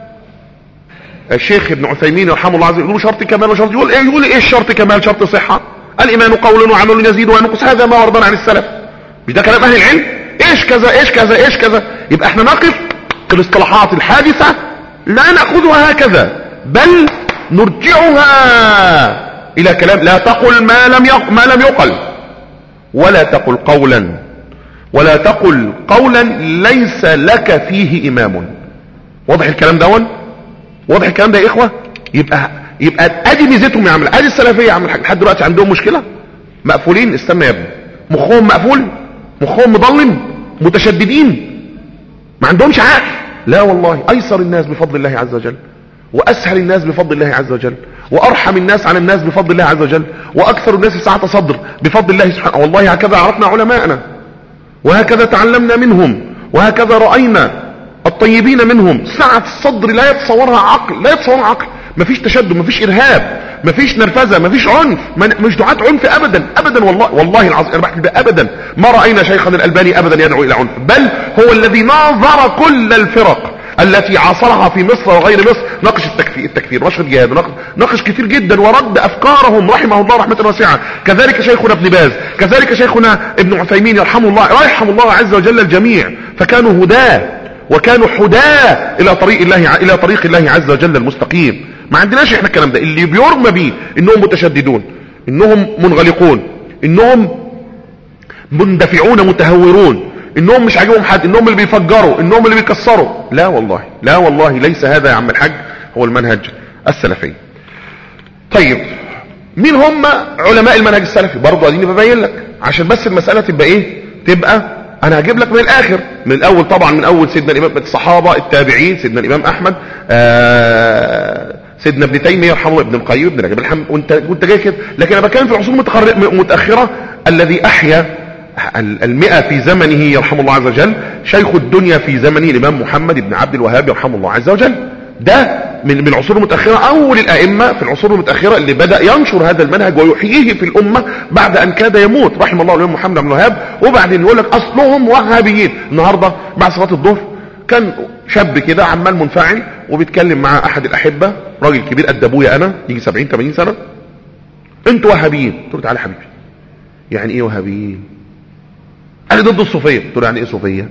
الشيخ ابن عثيمين يرحمه الله عز وجل يقول شرط كمال وشرط يقول ايه يقول ايه الشرط كمال شرط صحة الايمان قول وعمل يزيد وينقص هذا ما وردنا عن السلف مش ده كلام اهل العلم ايش كذا ايش كذا ايش كذا يبقى احنا نقف في الاصطلاحات الحادثة لا نأخذها هكذا بل نرجعها الى كلام لا تقل ما لم يق... ما لم يقل ولا تقل قولا ولا تقل قولا ليس لك فيه امام واضح الكلام دون واضح الكلام ده يا اخوه يبقى يبقى ادي ميزتهم يا عم ادي السلفيه يا عم الحاج لحد دلوقتي عندهم مشكله مقفولين استنى يا ابني مخهم مقفول مخهم مضلم متشددين ما عندهمش عقل لا والله ايسر الناس بفضل الله عز وجل واسهل الناس بفضل الله عز وجل وارحم الناس على الناس بفضل الله عز وجل واكثر الناس سعة صدر بفضل الله سبحانه والله هكذا عرفنا علماءنا وهكذا تعلمنا منهم وهكذا رأينا الطيبين منهم سعة الصدر لا يتصورها عقل لا يتصورها عقل مفيش تشدد مفيش ارهاب مفيش نرفزه مفيش عنف مش دعاة عنف ابدا ابدا والله والله العظيم انا بحكي ده ابدا ما راينا شيخنا الالباني ابدا يدعو الى عنف بل هو الذي ناظر كل الفرق التي عاصرها في مصر وغير مصر ناقش التكفير التكفير نشر الجهاد ناقش كتير جدا ورد افكارهم رحمه الله رحمه واسعه كذلك شيخنا ابن باز كذلك شيخنا ابن عثيمين يرحمه الله يرحم الله عز وجل الجميع فكانوا هداه وكانوا حداه الى طريق الله الى طريق الله عز وجل المستقيم ما عندناش احنا الكلام ده اللي بيرمى بيه انهم متشددون انهم منغلقون انهم مندفعون متهورون انهم مش عاجبهم حد انهم اللي بيفجروا انهم اللي بيكسروا لا والله لا والله ليس هذا يا عم الحاج هو المنهج السلفي طيب مين هم علماء المنهج السلفي برضه اديني ببين لك عشان بس المسألة تبقى ايه تبقى انا هجيب لك من الاخر من الاول طبعا من اول سيدنا الامام الصحابة التابعين سيدنا الامام احمد آه سيدنا ابن تيمية يرحمه ابن القيم ابن رجب الحمد وانت وانت جاي كده لكن انا بتكلم في العصور المتاخره الذي احيا المئة في زمنه يرحم الله عز وجل شيخ الدنيا في زمنه الامام محمد بن عبد الوهاب يرحمه الله عز وجل ده من من العصور المتأخرة أول الأئمة في العصور المتأخرة اللي بدأ ينشر هذا المنهج ويحييه في الأمة بعد أن كاد يموت رحم الله الإمام محمد بن الوهاب وبعدين يقول لك أصلهم وهابيين النهاردة بعد صلاة الظهر كان شاب كده عمال منفعل وبيتكلم مع أحد الأحبة راجل كبير قد أبويا أنا يجي 70 80 سنة أنتوا وهابيين قلت له تعالى حبيبي يعني إيه وهابيين قال لي ضد الصوفية قلت له يعني ايه صوفية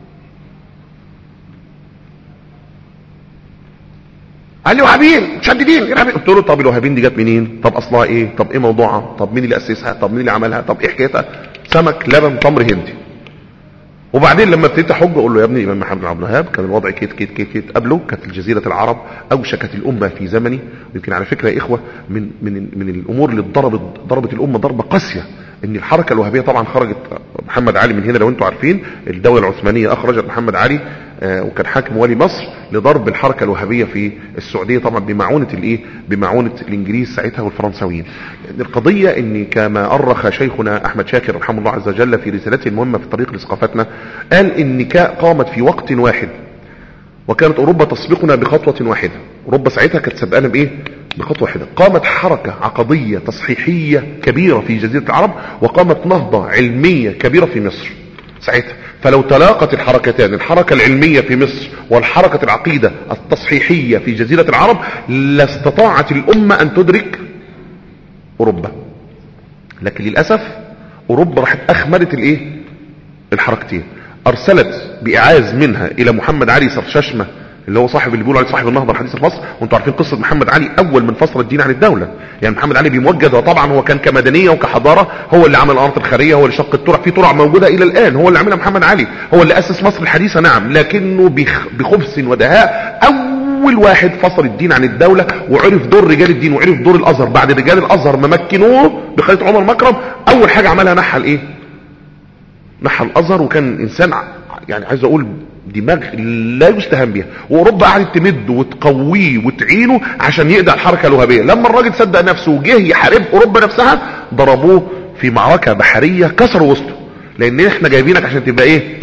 قال لي وهابيين مشددين ارهابيين قلت له طب الوهابيين دي جت منين طب اصلها ايه طب ايه موضوعها طب مين اللي اسسها طب مين اللي عملها طب ايه حكايتها سمك لبن تمر هندي وبعدين لما ابتديت احج اقول له يا ابني امام محمد بن عبد الوهاب كان الوضع كيت كيت كيت كيت قبله كانت جزيره العرب اوشكت الامه في زمني ويمكن على فكره يا اخوه من من من الامور اللي ضربت ضربت الامه ضربه قاسيه ان الحركه الوهابيه طبعا خرجت محمد علي من هنا لو انتم عارفين الدوله العثمانيه اخرجت محمد علي آه وكان حاكم والي مصر لضرب الحركه الوهابيه في السعوديه طبعا بمعونه الايه بمعونه الانجليز ساعتها والفرنساويين القضيه ان كما ارخ شيخنا احمد شاكر رحمه الله عز وجل في رسالته المهمه في طريق لثقافتنا قال ان قامت في وقت واحد وكانت اوروبا تسبقنا بخطوه واحده اوروبا ساعتها كانت سبقانا بايه بخطوه واحده قامت حركه عقديه تصحيحيه كبيره في جزيره العرب وقامت نهضه علميه كبيره في مصر ساعتها فلو تلاقت الحركتان الحركة العلمية في مصر والحركة العقيدة التصحيحية في جزيرة العرب لاستطاعت الأمة أن تدرك أوروبا لكن للأسف أوروبا راحت أخمدت الإيه الحركتين أرسلت بإعاز منها إلى محمد علي سرششمة اللي هو صاحب اللي بيقولوا عليه صاحب النهضه الحديثه في مصر وانتم عارفين قصه محمد علي اول من فصل الدين عن الدوله يعني محمد علي بيموجد وطبعا هو كان كمدنيه وكحضاره هو اللي عمل الارض الخاريه هو اللي شق الترع في ترع موجوده الى الان هو اللي عملها محمد علي هو اللي اسس مصر الحديثه نعم لكنه بخبث ودهاء اول واحد فصل الدين عن الدولة وعرف دور رجال الدين وعرف دور الازهر بعد رجال الازهر ما مكنوه بخلية عمر مكرم اول حاجة عملها نحى الايه نحى الازهر وكان انسان يعني عايز اقول دماغ لا يستهان بها واوروبا قعدت تمد وتقويه وتعينه عشان يقدع الحركه الوهابيه لما الراجل صدق نفسه وجه يحارب اوروبا نفسها ضربوه في معركه بحريه كسروا وسطه لان احنا جايبينك عشان تبقى ايه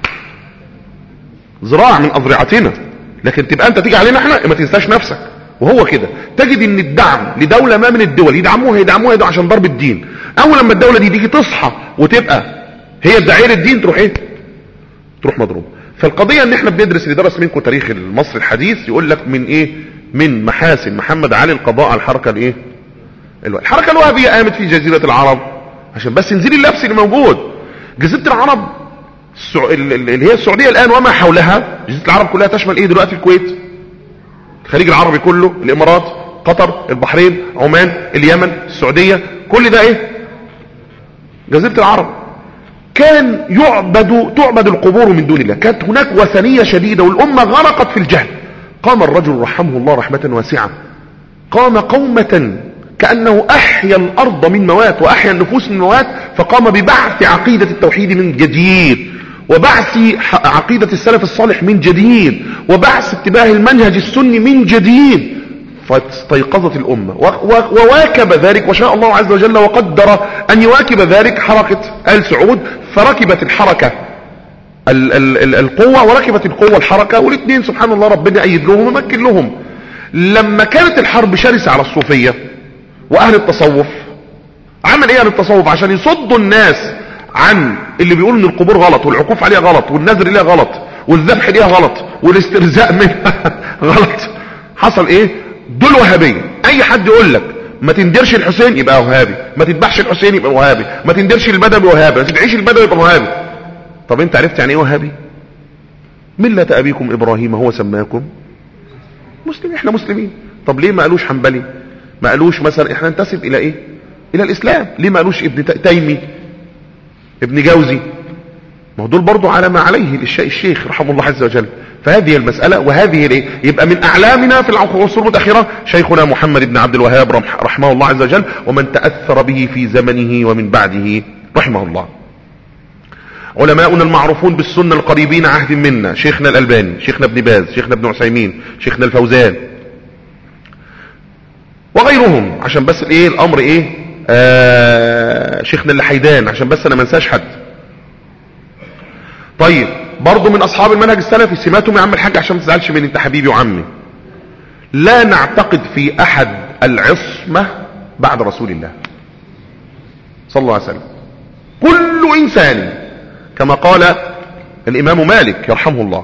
ذراع من اذرعتنا لكن تبقى انت تيجي علينا احنا ما تنساش نفسك وهو كده تجد ان الدعم لدوله ما من الدول يدعموها يدعموها يدعموها عشان ضرب الدين اول لما الدوله دي تيجي تصحى وتبقى هي الداعيه الدين تروح ايه تروح مضروبه فالقضية ان احنا بندرس اللي درس منكم تاريخ المصري الحديث يقول لك من ايه من محاسن محمد علي القضاء على الحركة الايه الحركة الوهابية قامت في جزيرة العرب عشان بس نزيل اللبس اللي موجود جزيرة العرب السع... اللي هي السعودية الان وما حولها جزيرة العرب كلها تشمل ايه دلوقتي الكويت الخليج العربي كله الامارات قطر البحرين عمان اليمن السعودية كل ده ايه جزيرة العرب كان يعبد تعبد القبور من دون الله كانت هناك وثنية شديدة والأمة غرقت في الجهل قام الرجل رحمه الله رحمة واسعة قام قومة كأنه أحيا الأرض من موات وأحيا النفوس من موات فقام ببعث عقيدة التوحيد من جديد وبعث عقيدة السلف الصالح من جديد وبعث اتباع المنهج السني من جديد فاستيقظت الأمة وواكب ذلك وشاء الله عز وجل وقدر أن يواكب ذلك حركة آل سعود فركبت الحركة ال ال ال القوة وركبت القوة الحركة والاثنين سبحان الله ربنا أيد لهم ومكن لهم لما كانت الحرب شرسة على الصوفية وأهل التصوف عمل ايه اهل التصوف عشان يصدوا الناس عن اللي بيقول ان القبور غلط والعكوف عليها غلط والنذر ليها غلط والذبح ليها غلط والاسترزاء منها غلط حصل ايه دول وهابية اي حد يقول لك ما تندرش الحسين يبقى وهابي ما تذبحش الحسين يبقى وهابي ما تندرش البدوي وهابي ما تدعيش البدوي يبقى وهابي طب انت عرفت يعني ايه وهابي ملة ابيكم ابراهيم هو سماكم مسلمين احنا مسلمين طب ليه ما قالوش حنبلي ما قالوش مثلا احنا ننتسب الى ايه الى الاسلام ليه ما قالوش ابن تيمي ابن جوزي ما هو دول برضو على ما عليه الشيخ رحمه الله عز وجل فهذه المسألة وهذه الايه يبقى من اعلامنا في العصور المتأخرة شيخنا محمد بن عبد الوهاب رحمه الله عز وجل ومن تأثر به في زمنه ومن بعده رحمه الله علماؤنا المعروفون بالسنة القريبين عهد منا شيخنا الألباني شيخنا ابن باز شيخنا ابن عثيمين شيخنا الفوزان وغيرهم عشان بس الايه الامر ايه آه شيخنا اللحيدان عشان بس انا ما انساش حد طيب برضو من اصحاب المنهج السلفي سماتهم يا عم الحاج عشان ما تزعلش مني انت حبيبي وعمي لا نعتقد في احد العصمة بعد رسول الله صلى الله عليه وسلم كل انسان كما قال الامام مالك يرحمه الله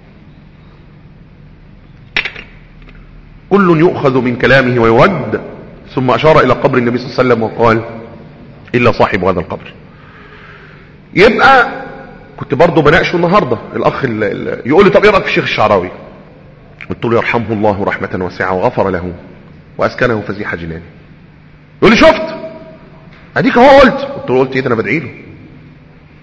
كل يؤخذ من كلامه ويرد ثم اشار الى قبر النبي صلى الله عليه وسلم وقال الا صاحب هذا القبر يبقى كنت برضه بناقشه النهارده الاخ ال ال يقول لي طب ايه رايك في الشيخ الشعراوي قلت له يرحمه الله رحمه واسعه وغفر له واسكنه فزيح جنانه يقول لي شفت اديك هو قلت قلت له قلت ايه ده انا بدعي له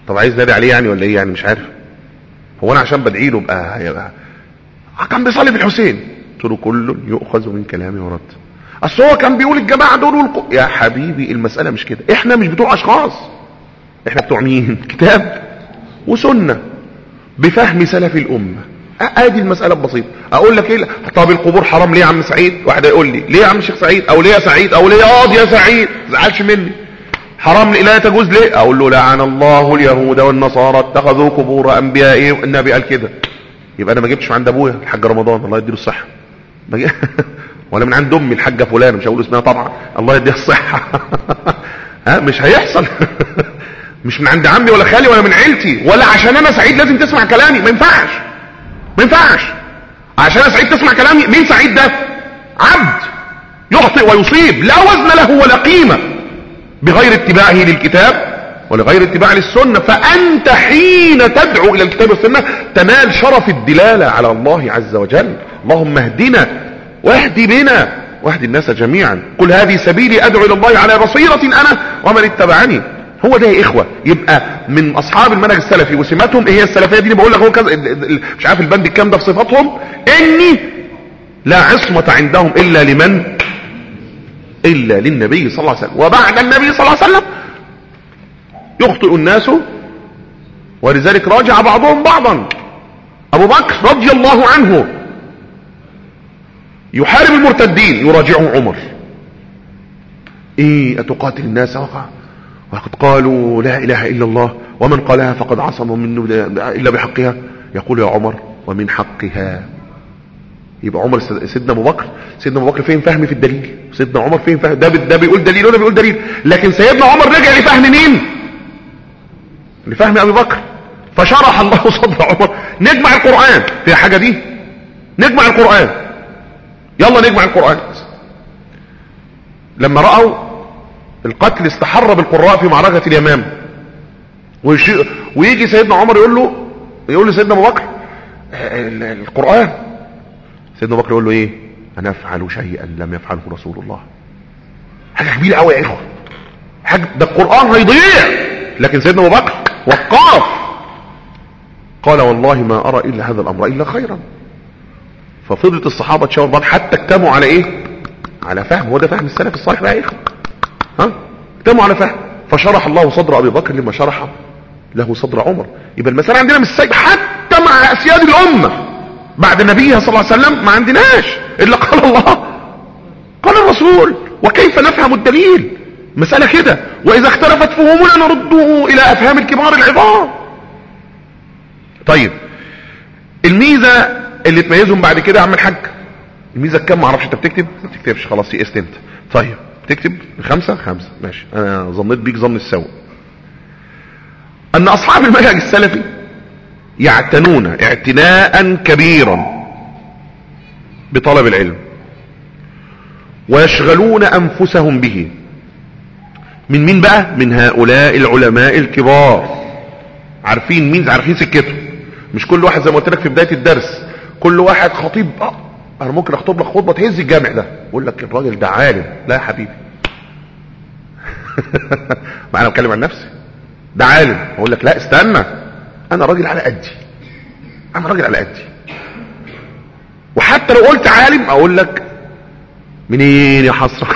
طب عايز نادي عليه يعني ولا ايه يعني مش عارف هو انا عشان بدعي له بقى هيبقى كان بيصلي في الحسين قلت له كل يؤخذ من كلامي ورد اصل هو كان بيقول الجماعه دول والق... يا حبيبي المساله مش كده احنا مش بتوع اشخاص احنا بتوع مين كتاب وسنه بفهم سلف الامه ادي المساله البسيطه اقول لك ايه طب القبور حرام ليه يا عم سعيد واحد يقول لي ليه يا عم الشيخ سعيد او ليه يا سعيد او ليه ياض يا سعيد زعلش مني حرام لا تجوز ليه اقول له لعن الله اليهود والنصارى اتخذوا قبور انبيائهم النبي قال كده يبقى انا ما جبتش من عند ابويا الحاج رمضان الله يديله الصحه ولا من عند امي الحاجه فلان مش هقول اسمها طبعا الله يديها الصحه ها مش هيحصل مش من عند عمي ولا خالي ولا من عيلتي ولا عشان انا سعيد لازم تسمع كلامي ما ينفعش ما ينفعش عشان انا سعيد تسمع كلامي مين سعيد ده عبد يخطئ ويصيب لا وزن له ولا قيمه بغير اتباعه للكتاب ولغير اتباع للسنة فأنت حين تدعو إلى الكتاب والسنة تنال شرف الدلالة على الله عز وجل اللهم اهدنا واهدي بنا واهدي الناس جميعا قل هذه سبيلي أدعو إلى الله على بصيرة أنا ومن اتبعني هو ده يا إخوة يبقى من أصحاب المنهج السلفي وسماتهم إيه هي السلفية دي بقول لك هو كذا مش عارف البند الكام ده في صفاتهم إني لا عصمة عندهم إلا لمن إلا للنبي صلى الله عليه وسلم وبعد النبي صلى الله عليه وسلم يخطئ الناس ولذلك راجع بعضهم بعضا ابو بكر رضي الله عنه يحارب المرتدين يراجعه عمر ايه اتقاتل الناس وقد قالوا لا اله الا الله ومن قالها فقد عصم منه الا بحقها يقول يا عمر ومن حقها يبقى عمر سيدنا ابو بكر سيدنا ابو بكر فين فهم في الدليل سيدنا عمر فين فهم ده ده بيقول دليل وده بيقول دليل لكن سيدنا عمر رجع لفهم مين لفهم ابي بكر فشرح الله صدر عمر نجمع القرآن في حاجة دي نجمع القرآن يلا نجمع القرآن لما رأوا القتل استحر بالقراء في معركة اليمام ويجي سيدنا عمر يقول له يقول لسيدنا ابو بكر القرآن سيدنا ابو بكر يقول له ايه انا افعل شيئا لم يفعله رسول الله حاجة كبيرة قوي يا اخوة حاجة ده القرآن هيضيع لكن سيدنا ابو بكر وقاف قال والله ما ارى الا هذا الامر الا خيرا ففضلت الصحابة تشاور بعض حتى اجتمعوا على ايه على فهم هو ده فهم السلف الصالح بقى يا اخوة ها اجتمعوا على فهم فشرح الله صدر ابي بكر لما شرح له صدر عمر يبقى المسألة عندنا مش سايب حتى مع اسياد الامة بعد النبي صلى الله عليه وسلم ما عندناش الا قال الله قال الرسول وكيف نفهم الدليل مسألة كده واذا اختلفت فهمنا نرده الى افهام الكبار العظام طيب الميزة اللي تميزهم بعد كده يا عم الحاج الميزة كام معرفش انت بتكتب ما بتكتبش خلاص يئست انت طيب تكتب خمسة خمسة ماشي انا ظنيت بيك ظن السوء ان اصحاب المنهج السلفي يعتنون اعتناء كبيرا بطلب العلم ويشغلون انفسهم به من مين بقى من هؤلاء العلماء الكبار عارفين مين عارفين سكته مش كل واحد زي ما قلت لك في بدايه الدرس كل واحد خطيب اه انا ممكن اخطب لك خطبه تهز الجامع ده اقول لك الراجل ده عالم لا يا حبيبي ما انا بتكلم عن نفسي ده عالم اقول لك لا استنى انا راجل على قدي انا راجل على قدي وحتى لو قلت عالم اقول لك منين يا حسره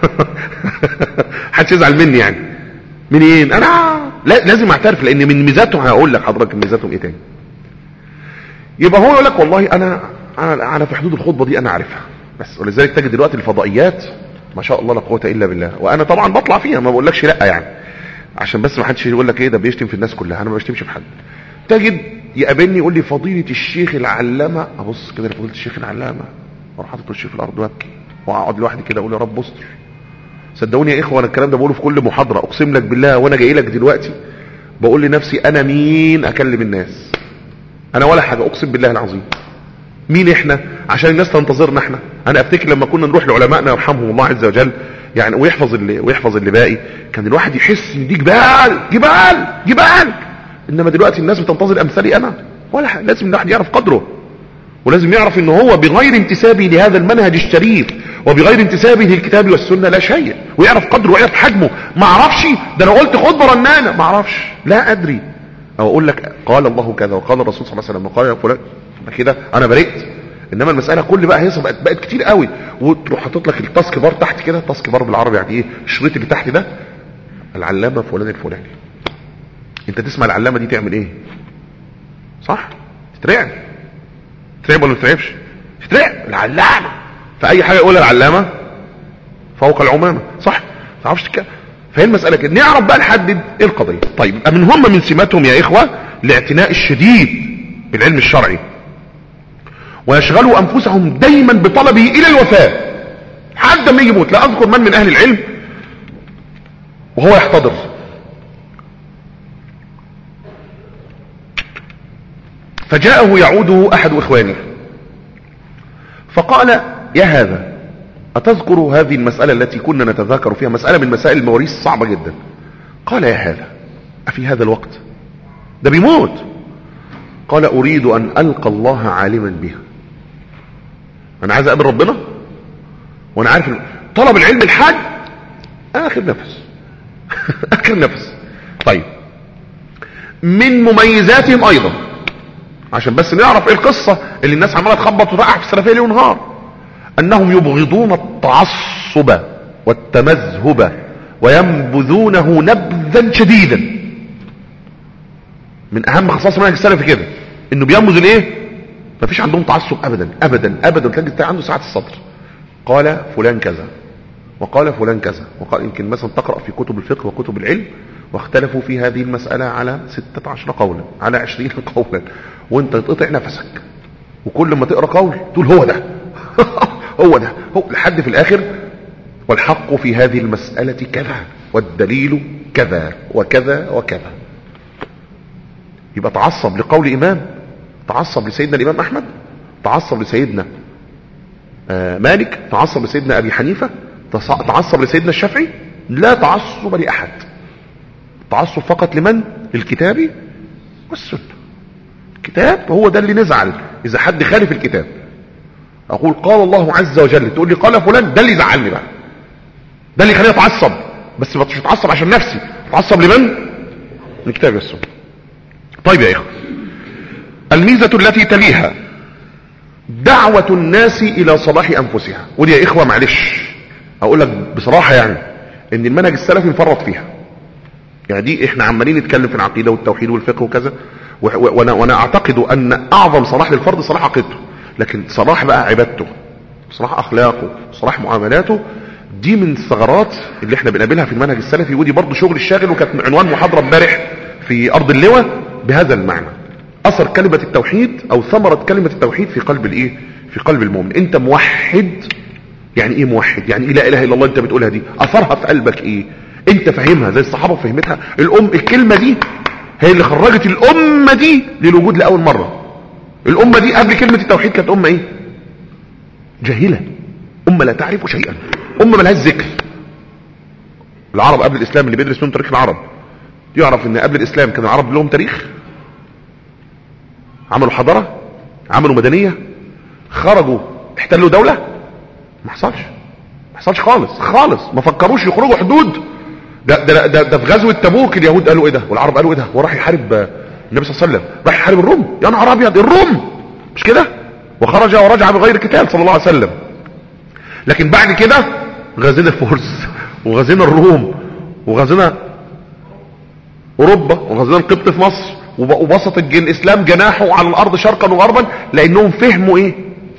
حدش يزعل مني يعني منين انا لا لازم اعترف لان من ميزاتهم هقول لك حضرتك ميزاتهم ايه تاني يبقى هو يقول لك والله انا انا انا في حدود الخطبه دي انا عارفها بس ولذلك تجد دلوقتي الفضائيات ما شاء الله لا قوه الا بالله وانا طبعا بطلع فيها ما بقولكش لا يعني عشان بس ما حدش يقول لك ايه ده بيشتم في الناس كلها انا ما بشتمش في حد تجد يقابلني يقول لي فضيله الشيخ العلامه ابص كده لفضيله الشيخ العلامه واروح حاطط وشي في الارض وابكي واقعد لوحدي كده اقول يا رب استر صدقوني يا اخوه انا الكلام ده بقوله في كل محاضره اقسم لك بالله وانا جاي لك دلوقتي بقول لنفسي انا مين اكلم الناس انا ولا حاجه اقسم بالله العظيم مين احنا عشان الناس تنتظرنا احنا انا افتكر لما كنا نروح لعلمائنا يرحمهم الله عز وجل يعني ويحفظ اللي ويحفظ اللي باقي كان الواحد يحس ان دي جبال جبال جبال انما دلوقتي الناس بتنتظر امثالي انا ولا حاجة. لازم الواحد يعرف قدره ولازم يعرف ان هو بغير انتسابه لهذا المنهج الشريف وبغير انتسابه للكتاب والسنه لا شيء ويعرف قدره ويعرف حجمه ما اعرفش ده انا قلت خطبه رنانه ما اعرفش لا ادري او اقول لك قال الله كذا وقال الرسول صلى الله عليه وسلم وقال يا فلان كده انا برئت انما المساله كل بقى هيصه بقت بقت كتير قوي وتروح حاطط لك التاسك بار تحت كده التاسك بار بالعربي يعني ايه الشريط اللي تحت ده العلامه فلان الفلاني انت تسمع العلامه دي تعمل ايه صح تترعب تترعب ولا ما تترعبش تترعب العلامه فاي حاجه يقولها العلامه فوق العمامه صح ما تعرفش تتكلم فهي المساله كده نعرف بقى نحدد ايه القضيه طيب من هم من سماتهم يا اخوه الاعتناء الشديد بالعلم الشرعي ويشغلوا انفسهم دايما بطلبه الى الوفاه حتى ما يجي يموت لا اذكر من من اهل العلم وهو يحتضر فجاءه يعوده احد اخوانه فقال يا هذا اتذكر هذه المسألة التي كنا نتذاكر فيها مسألة من مسائل المواريث صعبة جدا قال يا هذا افي هذا الوقت ده بيموت قال اريد ان القى الله عالما بها انا عايز اقابل ربنا وانا عارف طلب العلم الحاج اخر نفس اخر نفس طيب من مميزاتهم ايضا عشان بس نعرف ايه القصة اللي الناس عمالة تخبط وتقع في السلفية ليل ونهار انهم يبغضون التعصب والتمذهب وينبذونه نبذا شديدا من اهم خصائص المنهج السلفي كده انه بينبذ الايه مفيش عندهم تعصب ابدا ابدا ابدا تلاقي عنده ساعه الصدر قال فلان كذا وقال فلان كذا وقال يمكن مثلا تقرا في كتب الفقه وكتب العلم واختلفوا في هذه المسألة على 16 قولا على 20 قولا وانت تقطع نفسك وكل ما تقرا قول تقول هو ده هو ده هو لحد في الاخر والحق في هذه المسألة كذا والدليل كذا وكذا وكذا يبقى تعصب لقول امام تعصب لسيدنا الامام احمد تعصب لسيدنا آه مالك تعصب لسيدنا ابي حنيفة تعصب لسيدنا الشافعي لا تعصب لاحد تعصب فقط لمن للكتاب والسنة الكتاب هو ده اللي نزعل اذا حد خالف الكتاب اقول قال الله عز وجل تقول لي قال فلان ده اللي يزعلني بقى ده اللي يخليني اتعصب بس مش اتعصب عشان نفسي اتعصب لمن الكتاب والسنة طيب يا اخوة الميزة التي تليها دعوة الناس الى صلاح انفسها ودي يا اخوة معلش اقول لك بصراحة يعني ان المنهج السلفي مفرط فيها يعني دي احنا عمالين نتكلم في العقيدة والتوحيد والفقه وكذا وانا, وأنا اعتقد ان اعظم صلاح للفرد صلاح عقيدته لكن صلاح بقى عبادته صلاح اخلاقه صلاح معاملاته دي من الثغرات اللي احنا بنقابلها في المنهج السلفي ودي برضو شغل الشاغل وكانت عنوان محاضرة امبارح في ارض اللواء بهذا المعنى اثر كلمة التوحيد او ثمرة كلمة التوحيد في قلب الايه في قلب المؤمن انت موحد يعني ايه موحد يعني ايه لا اله الا الله انت بتقولها دي اثرها في قلبك ايه انت فاهمها زي الصحابة فهمتها الام الكلمة دي هي اللي خرجت الامة دي للوجود لاول مرة الامة دي قبل كلمة التوحيد كانت امة ايه جاهلة امة لا تعرف شيئا امة ملهاش ذكر العرب قبل الاسلام اللي بيدرس لهم تاريخ العرب يعرف ان قبل الاسلام كان العرب لهم تاريخ عملوا حضارة عملوا مدنية خرجوا احتلوا دولة ما حصلش ما حصلش خالص خالص ما فكروش يخرجوا حدود ده ده ده, ده في غزوه تبوك اليهود قالوا ايه ده والعرب قالوا ايه ده وراح يحارب النبي صلى الله عليه وسلم راح يحارب الروم يا نهار ابيض الروم مش كده وخرج ورجع بغير قتال صلى الله عليه وسلم لكن بعد كده غزينا الفرس وغزينا الروم وغزينا اوروبا وغزينا القبط في مصر وبسط الاسلام جناحه على الارض شرقا وغربا لانهم فهموا ايه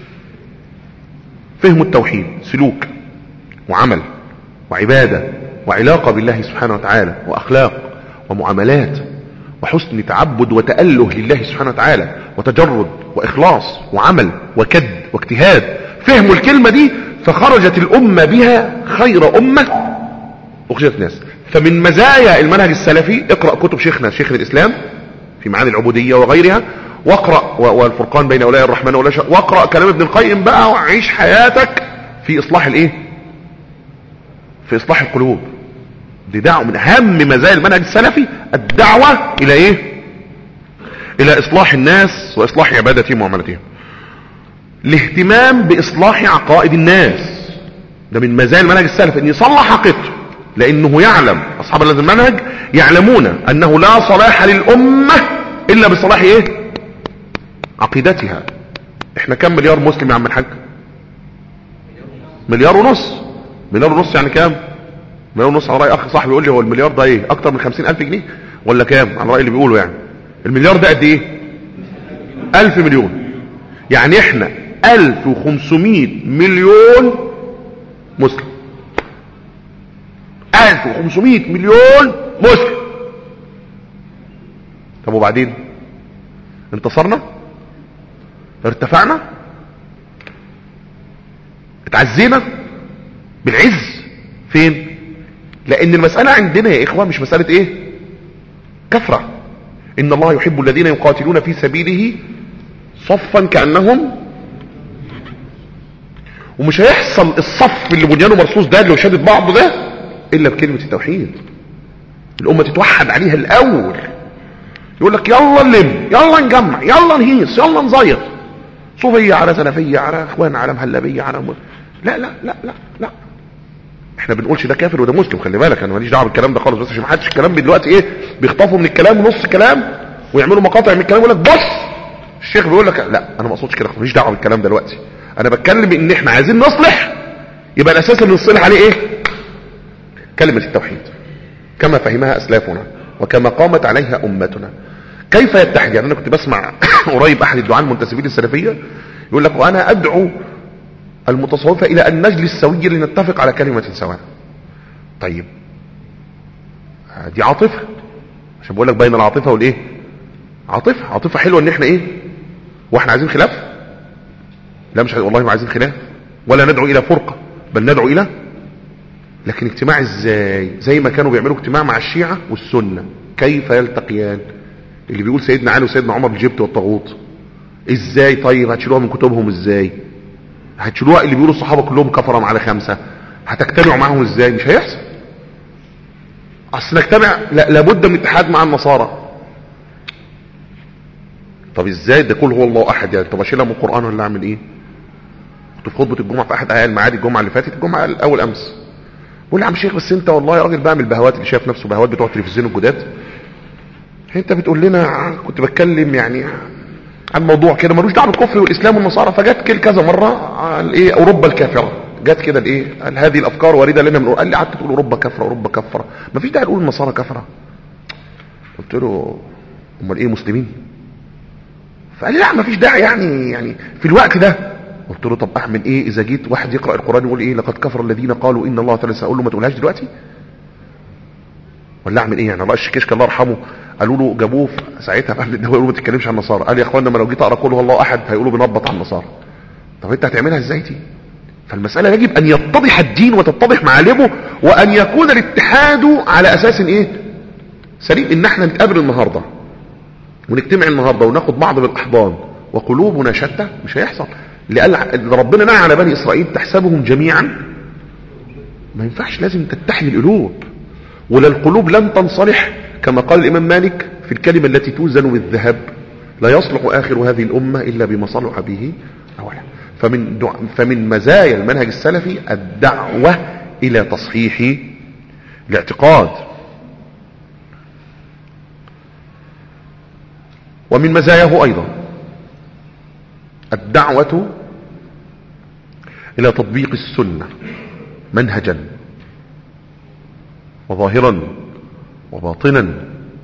فهموا التوحيد سلوك وعمل وعباده وعلاقة بالله سبحانه وتعالى واخلاق ومعاملات وحسن تعبد وتأله لله سبحانه وتعالى وتجرد واخلاص وعمل وكد واجتهاد فهموا الكلمة دي فخرجت الامة بها خير امة اخرجت الناس فمن مزايا المنهج السلفي اقرأ كتب شيخنا شيخ الاسلام في معاني العبودية وغيرها واقرأ والفرقان بين اولياء الرحمن واولياء واقرأ كلام ابن القيم بقى وعيش حياتك في اصلاح الايه في اصلاح القلوب دي دعوة من اهم مزايا المنهج السلفي الدعوة الى ايه الى اصلاح الناس واصلاح عبادتهم ومعاملتهم الاهتمام باصلاح عقائد الناس ده من مزايا المنهج السلفي ان يصلح عقيدته لانه يعلم اصحاب هذا المنهج يعلمون انه لا صلاح للامة الا بصلاح ايه عقيدتها احنا كم مليار مسلم يا عم الحاج مليار ونص مليار ونص يعني كام مليار ونص على رأي اخ صاحبي يقول لي هو المليار ده ايه اكتر من خمسين الف جنيه ولا كام على رأي اللي بيقوله يعني المليار ده قد ايه الف مليون يعني احنا الف وخمسمائة مليون مسلم الف وخمسمائة مليون مسلم طب وبعدين انتصرنا ارتفعنا اتعزينا بالعز فين لان المسألة عندنا يا اخوة مش مسألة ايه كثرة ان الله يحب الذين يقاتلون في سبيله صفا كأنهم ومش هيحصل الصف اللي بنيانه مرصوص ده اللي شادد بعضه ده الا بكلمة التوحيد الامة تتوحد عليها الاول يقول لك يلا نلم يلا نجمع يلا نهيص يلا نزيط صوفية على سلفية على اخوان على مهلبية على م... لا لا لا لا لا احنا بنقولش ده كافر وده مسلم خلي بالك انا ماليش دعوه بالكلام ده خالص بس عشان ما حدش الكلام دلوقتي ايه بيخطفوا من الكلام نص كلام ويعملوا مقاطع من الكلام يقول لك بص الشيخ بيقول لك لا انا ما اقصدش كده ماليش دعوه بالكلام دلوقتي انا بتكلم ان احنا عايزين نصلح يبقى الاساس اللي نصلح عليه ايه كلمه التوحيد كما فهمها اسلافنا وكما قامت عليها امتنا كيف يتحد يعني انا كنت بسمع قريب احد الدعاة المنتسبين السلفيه يقول لك وانا ادعو المتصوفة الى ان نجلس سويا لنتفق على كلمة سواء طيب دي عاطفة عشان بقول لك بين العاطفة والايه عاطفة عاطفة حلوة ان احنا ايه واحنا عايزين خلاف لا مش والله ما عايزين خلاف ولا ندعو الى فرقة بل ندعو الى لكن اجتماع ازاي زي ما كانوا بيعملوا اجتماع مع الشيعة والسنة كيف يلتقيان اللي بيقول سيدنا علي وسيدنا عمر بالجبت والطاغوت ازاي طيب هتشيلوها من كتبهم ازاي هتشيلوها اللي بيقولوا الصحابة كلهم كفرهم على خمسة هتجتمعوا معاهم ازاي مش هيحصل اصل نجتمع لا لابد من اتحاد مع النصارى طب ازاي ده كل هو الله احد يعني طب اشيلها من القران ولا اعمل ايه كنت في خطبه الجمعه في احد ايام المعادي الجمعه اللي فاتت الجمعه الاول امس بقول لي يا عم شيخ بس انت والله يا راجل بقى من البهوات اللي شايف نفسه بهوات بتوع التلفزيون الجداد انت بتقول لنا كنت بتكلم يعني عن موضوع كده ملوش دعوه بالكفر والاسلام والنصارى فجت كل كذا مره عن ايه اوروبا الكافره جت كده الايه قال هذه الافكار وارده لنا من قال لي قعدت تقول اوروبا كافره اوروبا كافره ما فيش داعي نقول النصارى كافره قلت له امال ايه مسلمين فقال لي لا ما فيش داعي يعني يعني في الوقت ده قلت له طب اعمل ايه اذا جيت واحد يقرا القران يقول ايه لقد كفر الذين قالوا ان الله ثالث اقول له ما تقولهاش دلوقتي ولا اعمل ايه يعني الله الشكشك الله يرحمه قالوا له جابوه ساعتها في اهل الدواء يقولوا ما تتكلمش عن النصارى قال يا اخوانا ما لو جيت اقرا قول هو الله احد هيقولوا بنبط على النصارى طب انت هتعملها ازاي دي فالمسألة يجب ان يتضح الدين وتتضح معالمه وان يكون الاتحاد على اساس ايه سليم ان احنا نتقابل النهاردة ونجتمع النهاردة وناخد بعض بالاحضان وقلوبنا شتى مش هيحصل لأن ربنا نهى على بني اسرائيل تحسبهم جميعا ما ينفعش لازم تتحد القلوب ولا القلوب لن تنصلح كما قال الامام مالك في الكلمة التي توزن بالذهب لا يصلح اخر هذه الامة الا بما صلح به اولا فمن, دع... فمن مزايا المنهج السلفي الدعوة الى تصحيح الاعتقاد ومن مزاياه ايضا الدعوة الى تطبيق السنة منهجا وظاهرا وباطنا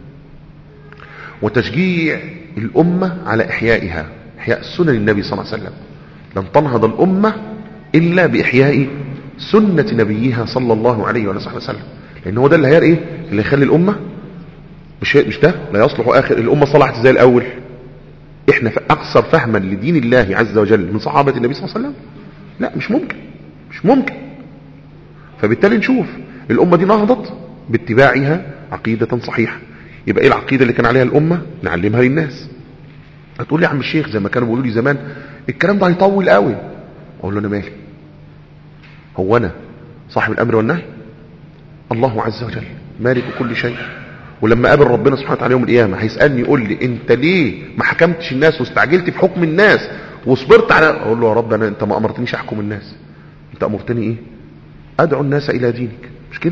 وتشجيع الامة على احيائها احياء سنن النبي صلى الله عليه وسلم لن تنهض الامة الا باحياء سنة نبيها صلى الله عليه وآله وسلم لان هو ده اللي هي ايه اللي يخلي الامة مش مش ده لا يصلح اخر الامة صلحت زي الاول احنا اكثر فهما لدين الله عز وجل من صحابة النبي صلى الله عليه وسلم لا مش ممكن مش ممكن فبالتالي نشوف الامة دي نهضت باتباعها عقيدة صحيحة يبقى ايه العقيدة اللي كان عليها الامة نعلمها للناس هتقول لي يا عم الشيخ زي ما كانوا بيقولوا لي زمان الكلام ده هيطول قوي اقول له انا مالي هو انا صاحب الامر والنهي الله عز وجل مالك كل شيء ولما قابل ربنا سبحانه وتعالى يوم القيامة هيسألني يقول لي انت ليه ما حكمتش الناس واستعجلت في حكم الناس وصبرت على اقول له يا رب انا انت ما امرتنيش احكم الناس انت امرتني ايه ادعو الناس الى دينك مش كده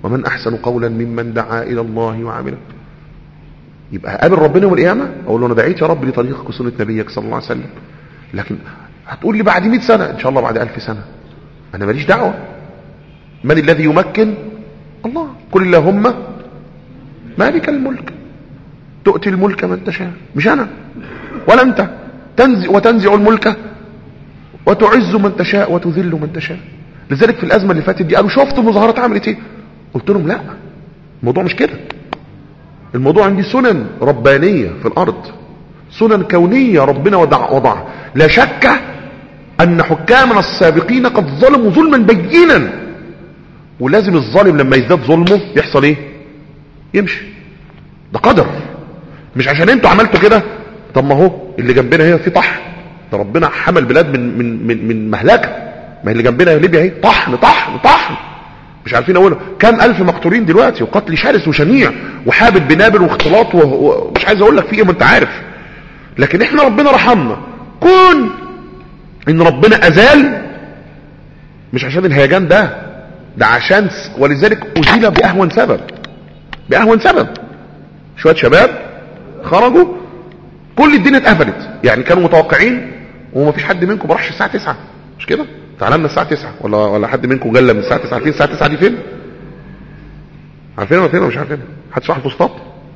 ومن احسن قولا ممن دعا الى الله وعمل يبقى قابل ربنا يوم القيامه اقول له انا دعيت يا رب لطريقك وسنه نبيك صلى الله عليه وسلم لكن هتقول لي بعد 100 سنه ان شاء الله بعد 1000 سنه انا ماليش دعوه من الذي يمكن الله قل اللهم مالك الملك تؤتي الملك من تشاء مش انا ولا انت تنزع وتنزع الملك وتعز من تشاء وتذل من تشاء لذلك في الازمه اللي فاتت دي قالوا شفتوا المظاهرات عملت ايه قلت لهم لا الموضوع مش كده الموضوع عندي سنن ربانيه في الارض سنن كونيه ربنا وضع وضعها لا شك ان حكامنا السابقين قد ظلموا ظلما بينا ولازم الظالم لما يزداد ظلمه يحصل ايه يمشي ده قدر مش عشان انتوا عملتوا كده طب ما هو اللي جنبنا هي في طحن ده ربنا حمل بلاد من من من, من مهلكه ما اللي جنبنا ليبيا اهي طحن طحن طحن مش عارفين اقولها كام الف مقتولين دلوقتي وقتل شرس وشنيع وحابل بنابل واختلاط ومش عايز اقول لك في ايه ما انت عارف لكن احنا ربنا رحمنا كون ان ربنا ازال مش عشان الهيجان ده ده عشان ولذلك ازيل باهون سبب باهون سبب شويه شباب خرجوا كل الدنيا اتقفلت يعني كانوا متوقعين ومفيش حد منكم ما راحش الساعه 9 مش كده تعالى لنا الساعه 9 ولا ولا حد منكم جلى من الساعه 9 عارفين الساعه 9 دي فين عارفين ولا فين مش عارفين حد راح الفسطاط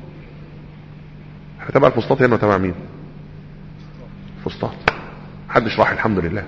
تبع الفسطاط هنا تبع مين فسطاط محدش راح الحمد لله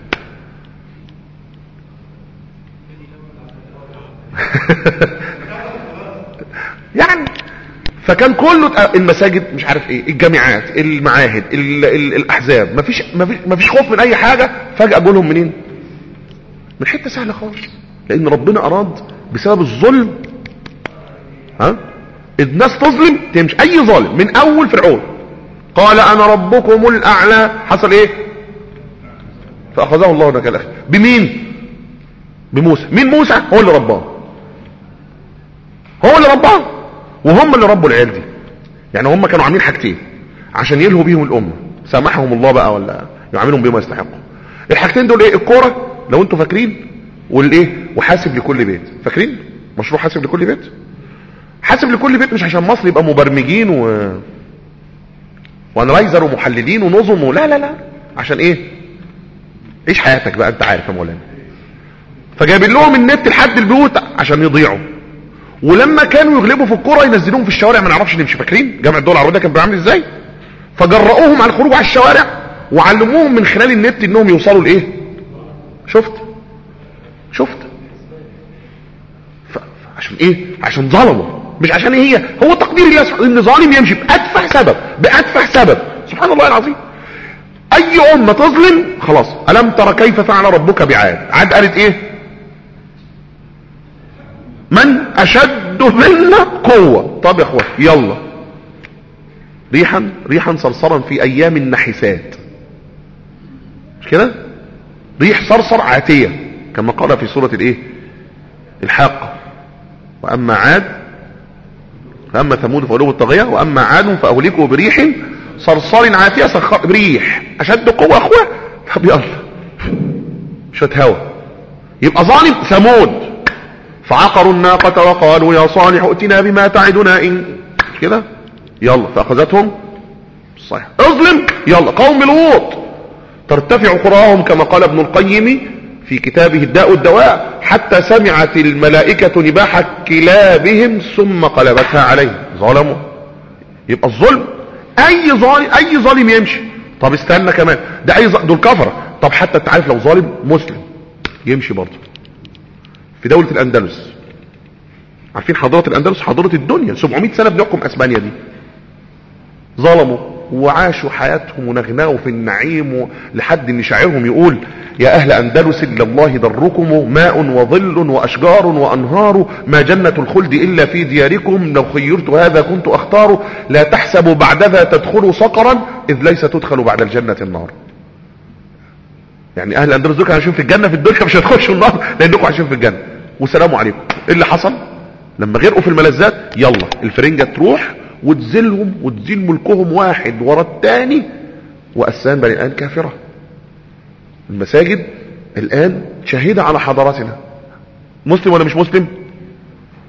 يعني فكان كله المساجد مش عارف ايه الجامعات المعاهد ال ال الاحزاب مفيش مفيش مفيش خوف من اي حاجه فجاه جولهم منين من حته سهله خالص لان ربنا اراد بسبب الظلم ها الناس تظلم تمشي اي ظالم من اول فرعون قال انا ربكم الاعلى حصل ايه فاخذه الله نكال الاخر بمين بموسى مين موسى هو اللي رباه هو اللي رباه وهم اللي ربوا العيال دي يعني هم كانوا عاملين حاجتين عشان يلهوا بيهم الامه سامحهم الله بقى ولا يعاملهم بما يستحقوا الحاجتين دول ايه الكوره لو انتوا فاكرين والايه وحاسب لكل بيت فاكرين مشروع حاسب لكل بيت حاسب لكل بيت مش عشان مصر يبقى مبرمجين و وانرايزر ومحللين ونظم ولا لا لا عشان ايه عيش حياتك بقى انت عارف يا مولانا فجايبين لهم النت لحد البيوت عشان يضيعوا ولما كانوا يغلبوا في الكوره ينزلوهم في الشوارع ما نعرفش نمشي فاكرين جامع الدول العربيه كان بيعمل ازاي فجرؤوهم على الخروج على الشوارع وعلموهم من خلال النت انهم يوصلوا لايه شفت شفت ف... عشان ايه عشان ظلموا مش عشان هي هو تقدير الله سبحانه ان ظالم يمشي بادفع سبب بادفع سبب سبحان الله العظيم اي امه تظلم خلاص الم ترى كيف فعل ربك بعاد عاد قالت ايه من اشد منا قوة طب يا اخوة يلا ريحا ريحا صرصرا في ايام النحسات مش كده ريح صرصر عاتية كما قال في سورة الايه الحاقة واما عاد فاما ثمود فأولوه الطغية واما عاد فاهلكوا بريح صرصر عاتية سخر بريح اشد قوة اخوة طب يلا شوية هوا يبقى ظالم ثمود فعقروا الناقة وقالوا يا صالح ائتنا بما تعدنا ان كده يلا فاخذتهم صحيح اظلم يلا قوم لوط ترتفع قراهم كما قال ابن القيم في كتابه الداء الدواء حتى سمعت الملائكة نباح كلابهم ثم قلبتها عليهم ظلموا يبقى الظلم اي ظالم اي ظالم يمشي طب استنى كمان ده اي ظالم دول كفره طب حتى انت عارف لو ظالم مسلم يمشي برضه في دولة الاندلس عارفين حضارة الاندلس حضارة الدنيا 700 سنة بنحكم اسبانيا دي ظلموا وعاشوا حياتهم ونغناوا في النعيم لحد ان شاعرهم يقول يا اهل اندلس الا الله ضركم ماء وظل واشجار وانهار ما جنة الخلد الا في دياركم لو خيرت هذا كنت اختار لا تحسبوا بعد ذا تدخلوا سقرا اذ ليس تدخل بعد الجنة النار يعني اهل الاندلس دول كانوا عايشين في الجنه في الدنيا مش هتخشوا النار لانكم عايشين في الجنه والسلام عليكم ايه اللي حصل لما غرقوا في الملذات يلا الفرنجه تروح وتزلهم وتزيل ملكهم واحد ورا الثاني واسان بني الان كافره المساجد الان شهيده على حضارتنا مسلم ولا مش مسلم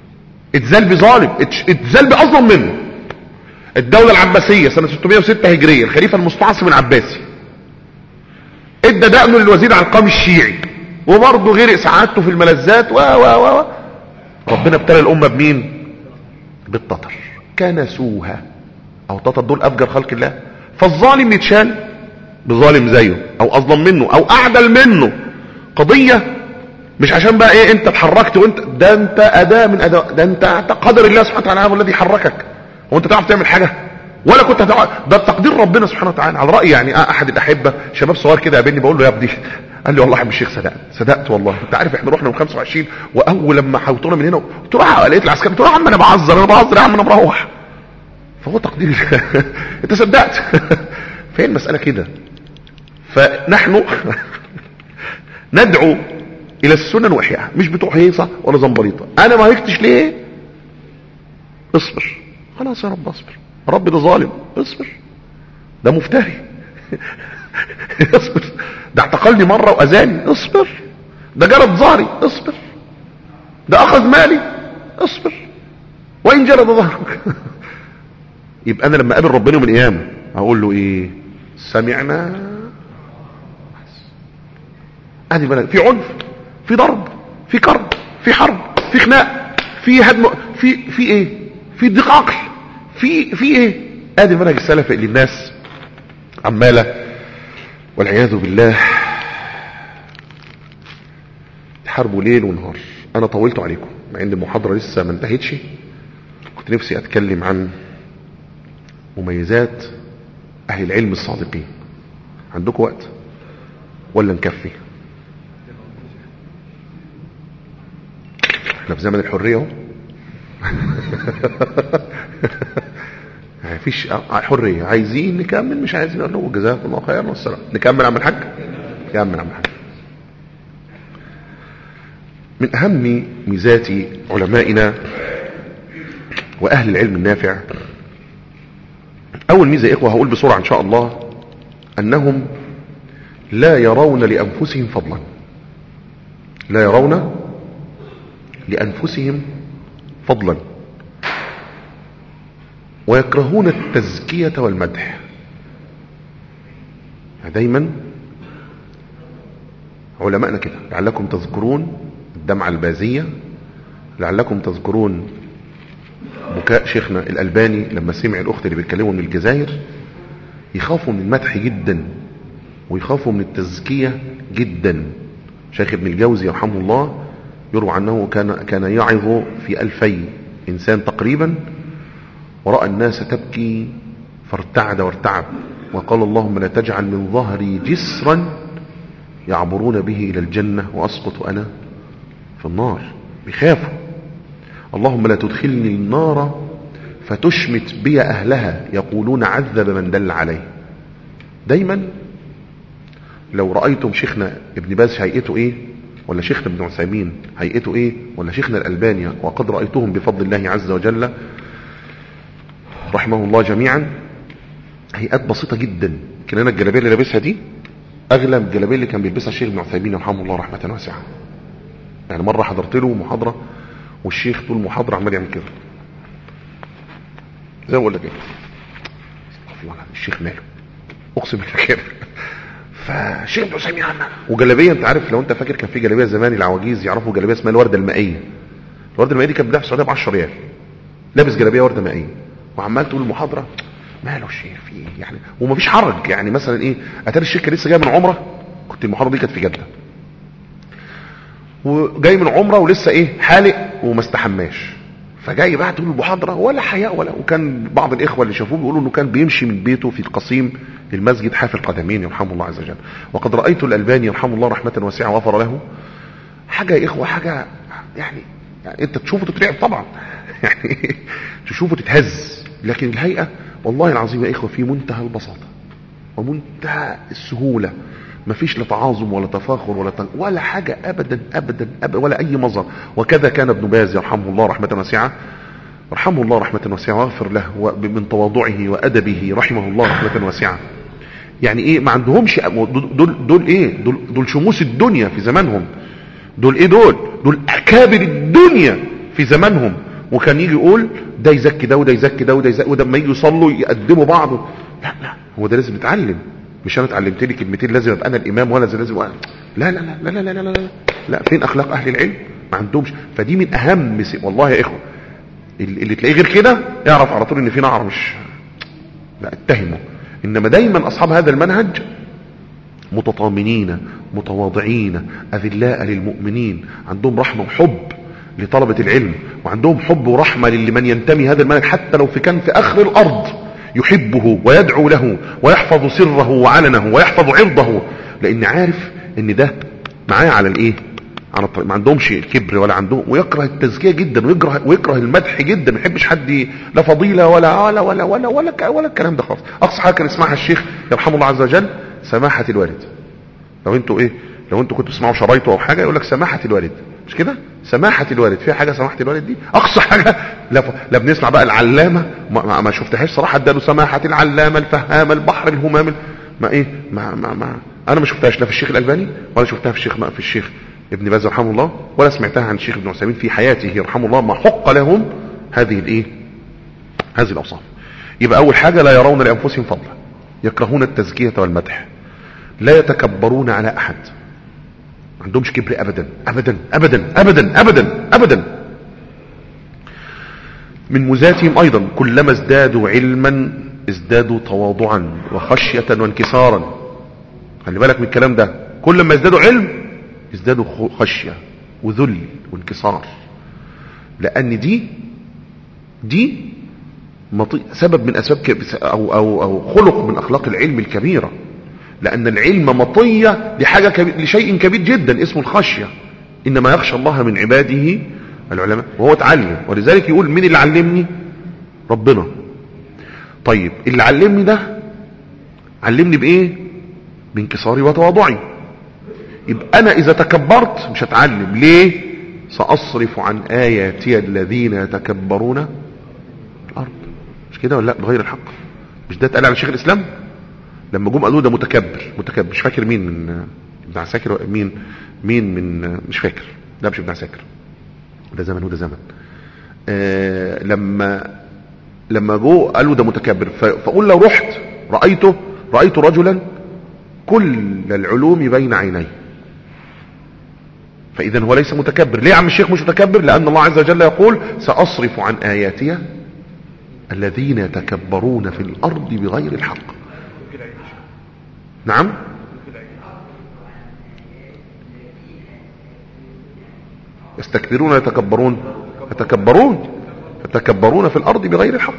اتزال بظالم اتزال باظلم منه الدولة العباسية سنة 606 هجرية الخليفة المستعصم العباسي ادى دقنه للوزير عن القام الشيعي وبرضه غير سعادته في الملذات و و و ربنا ابتلى الامة بمين بالتتر كنسوها او تتر دول افجر خلق الله فالظالم يتشال بظالم زيه او اظلم منه او اعدل منه قضية مش عشان بقى ايه انت اتحركت وانت ده انت اداة من اداة ده انت قدر الله سبحانه وتعالى هو الذي حركك وانت تعرف تعمل حاجة ولا كنت هتعرف ده تقدير ربنا سبحانه وتعالى على رأي يعني احد الاحبة شباب صغير كده قابلني بقول له يا ابني قال لي والله يا الشيخ صدقت صدقت والله انت عارف احنا رحنا من 25 واول لما حوطونا من هنا قلت له لقيت العسكري قلت له يا عم انا بعذر انا بعذر يا عم انا مروح فهو تقدير انت صدقت فين المسألة كده فنحن ندعو الى السنن واحيائها مش بتوع هيصة ولا زنبليطة انا ما هيكتش ليه اصبر خلاص يا رب اصبر رب ده ظالم اصبر ده مفتري اصبر ده اعتقلني مرة واذاني اصبر ده جرد ظهري اصبر ده اخذ مالي اصبر وان جرد ظهرك يبقى انا لما اقابل ربنا يوم القيامه هقول له ايه سمعنا ادي بلد في عنف في ضرب في كرب في حرب في خناق في هدم في في ايه في ضيق عقل في في ايه ادي منهج السلف اللي الناس عماله والعياذ بالله تحاربوا ليل ونهار انا طولت عليكم مع ان المحاضره لسه ما انتهتش كنت نفسي اتكلم عن مميزات اهل العلم الصادقين عندكم وقت ولا نكفي احنا في زمن الحريه اهو مفيش حريه عايزين نكمل مش عايزين نقول له جزاكم الله خيرا والسلام نكمل عم الحاج كمل عم الحاج من اهم ميزات علمائنا واهل العلم النافع اول ميزه يا اخوه هقول بسرعه ان شاء الله انهم لا يرون لانفسهم فضلا لا يرون لانفسهم فضلا ويكرهون التزكية والمدح دايما علماءنا كده لعلكم تذكرون الدمعة البازية لعلكم تذكرون بكاء شيخنا الألباني لما سمع الأخت اللي بيتكلموا من الجزائر يخافوا من المدح جدا ويخافوا من التزكية جدا شيخ ابن الجوزي رحمه الله يروى عنه كان كان يعظ في ألفي إنسان تقريبا ورأى الناس تبكي فارتعد وارتعب وقال اللهم لا تجعل من ظهري جسرا يعبرون به إلى الجنة وأسقط أنا في النار بخافوا اللهم لا تدخلني النار فتشمت بي أهلها يقولون عذب من دل عليه دايما لو رأيتم شيخنا ابن باز هيئته ايه ولا شيخنا ابن عثيمين هيئته ايه ولا شيخنا الألباني وقد رأيتهم بفضل الله عز وجل رحمه الله جميعا هيئات بسيطة جدا كان انا الجلابيه اللي لابسها دي اغلى من الجلابيه اللي كان بيلبسها الشيخ ابن عثيمين رحمه الله رحمة واسعة يعني مرة حضرت له محاضرة والشيخ طول المحاضرة عمال يعمل كده زي ما بقول لك كده الله الشيخ ماله اقسم بالله كده فالشيخ ابن عثيمين عمال وجلابيه انت عارف لو انت فاكر كان في جلابيه زمان العواجيز يعرفوا جلابيه اسمها الورده المائيه الورده المائيه دي كانت بتباع في السعوديه ب 10 ريال لابس جلابيه ورده مائيه وعمال تقول المحاضره ماله الشيخ في ايه يعني ومفيش حرج يعني مثلا ايه اتاري الشيخ كان لسه جاي من عمره كنت المحاضره دي كانت في جده وجاي من عمره ولسه ايه حالق وما استحماش فجاي بعد تقول المحاضره ولا حياء ولا وكان بعض الاخوه اللي شافوه بيقولوا انه كان بيمشي من بيته في القصيم للمسجد حافي القدمين يرحمه الله عز وجل وقد رايت الالباني يرحمه الله رحمه واسعه وغفر له حاجه يا اخوه حاجه يعني يعني انت تشوفه تترعب طبعا يعني تشوفه تتهز لكن الهيئه والله العظيم يا اخوه في منتهى البساطه ومنتهى السهوله ما فيش لا تعاظم ولا تفاخر ولا تن... ولا حاجة أبدا أبدا, أبدا ولا أي مظهر وكذا كان ابن باز يرحمه الله رحمة واسعة رحمه الله رحمة واسعة واغفر له من تواضعه وأدبه رحمه الله رحمة واسعة يعني ايه ما عندهمش دول, دول ايه دول, دول شموس الدنيا في زمانهم دول ايه دول دول اكابر الدنيا في زمانهم وكان يجي يقول ده يزكي ده وده يزكي ده وده يزكي وده لما يجي يصلوا يقدموا بعض لا لا هو ده لازم يتعلم مش انا اتعلمت لي كلمتين لازم ابقى انا الامام ولا لازم أنا. لا لا لا لا لا لا لا لا لا فين اخلاق اهل العلم ما عندهمش فدي من اهم سي... والله يا اخوه اللي تلاقيه غير كده يعرف على طول ان في نعر مش لا اتهمه انما دايما اصحاب هذا المنهج متطامنين متواضعين اذلاء للمؤمنين عندهم رحمه وحب لطلبه العلم وعندهم حب ورحمه لمن ينتمي هذا المنهج حتى لو في كان في اخر الارض يحبه ويدعو له ويحفظ سره وعلنه ويحفظ عرضه لان عارف ان ده معاه على الايه على الطريق ما عندهمش كبر ولا عندهم ويكره التزكيه جدا ويكره ويكره المدح جدا ما يحبش حد لا فضيله ولا ولا ولا ولا ولا, ولا الكلام ده خالص اقصى حاجه كان يسمعها الشيخ يرحمه الله عز وجل سماحه الوالد لو انتوا ايه لو انتوا كنتوا تسمعوا شرايطه او حاجه يقول لك سماحه الوالد مش كده سماحه الوالد فيها حاجه سماحه الوالد دي اقصى حاجه لا, ف... لا بنسمع بقى العلامه ما, ما, ما شفتهاش صراحه اداله سماحه العلامه الفهامه البحر الهمام ما ايه ما, ما, ما انا ما شفتهاش لا في الشيخ الالباني ولا شفتها في الشيخ ما في الشيخ ابن باز رحمه الله ولا سمعتها عن الشيخ ابن عثيمين في حياته رحمه الله ما حق لهم هذه الايه هذه الاوصاف يبقى اول حاجه لا يرون لانفسهم فضلا يكرهون التزكيه والمدح لا يتكبرون على احد ما عندهمش كبر ابدا ابدا ابدا ابدا ابدا ابدا من مزاتهم ايضا كلما ازدادوا علما ازدادوا تواضعا وخشيه وانكسارا خلي بالك من الكلام ده كل ما ازدادوا علم ازدادوا خشية وذل وانكسار لان دي دي سبب من اسباب أو, أو, او خلق من اخلاق العلم الكبيرة لان العلم مطية لحاجة كبير لشيء كبير جدا اسمه الخشية انما يخشى الله من عباده العلماء وهو اتعلم ولذلك يقول مين اللي علمني ربنا طيب اللي علمني ده علمني بايه بانكساري وتواضعي يبقى انا اذا تكبرت مش هتعلم ليه ساصرف عن اياتي الذين يتكبرون الارض مش كده ولا لا بغير الحق مش ده اتقال على شيخ الاسلام لما جم قالوا ده متكبر متكبر مش فاكر مين من ابن عساكر مين مين من مش فاكر لا مش ابن عساكر ده زمن وده زمن آه لما لما جو قالوا ده متكبر فقول لو رحت رايته رايت رجلا كل العلوم بين عينيه فاذا هو ليس متكبر ليه يا عم الشيخ مش متكبر لان الله عز وجل يقول ساصرف عن اياتي الذين يتكبرون في الارض بغير الحق نعم يستكبرون يتكبرون يتكبرون يتكبرون في الارض بغير الحق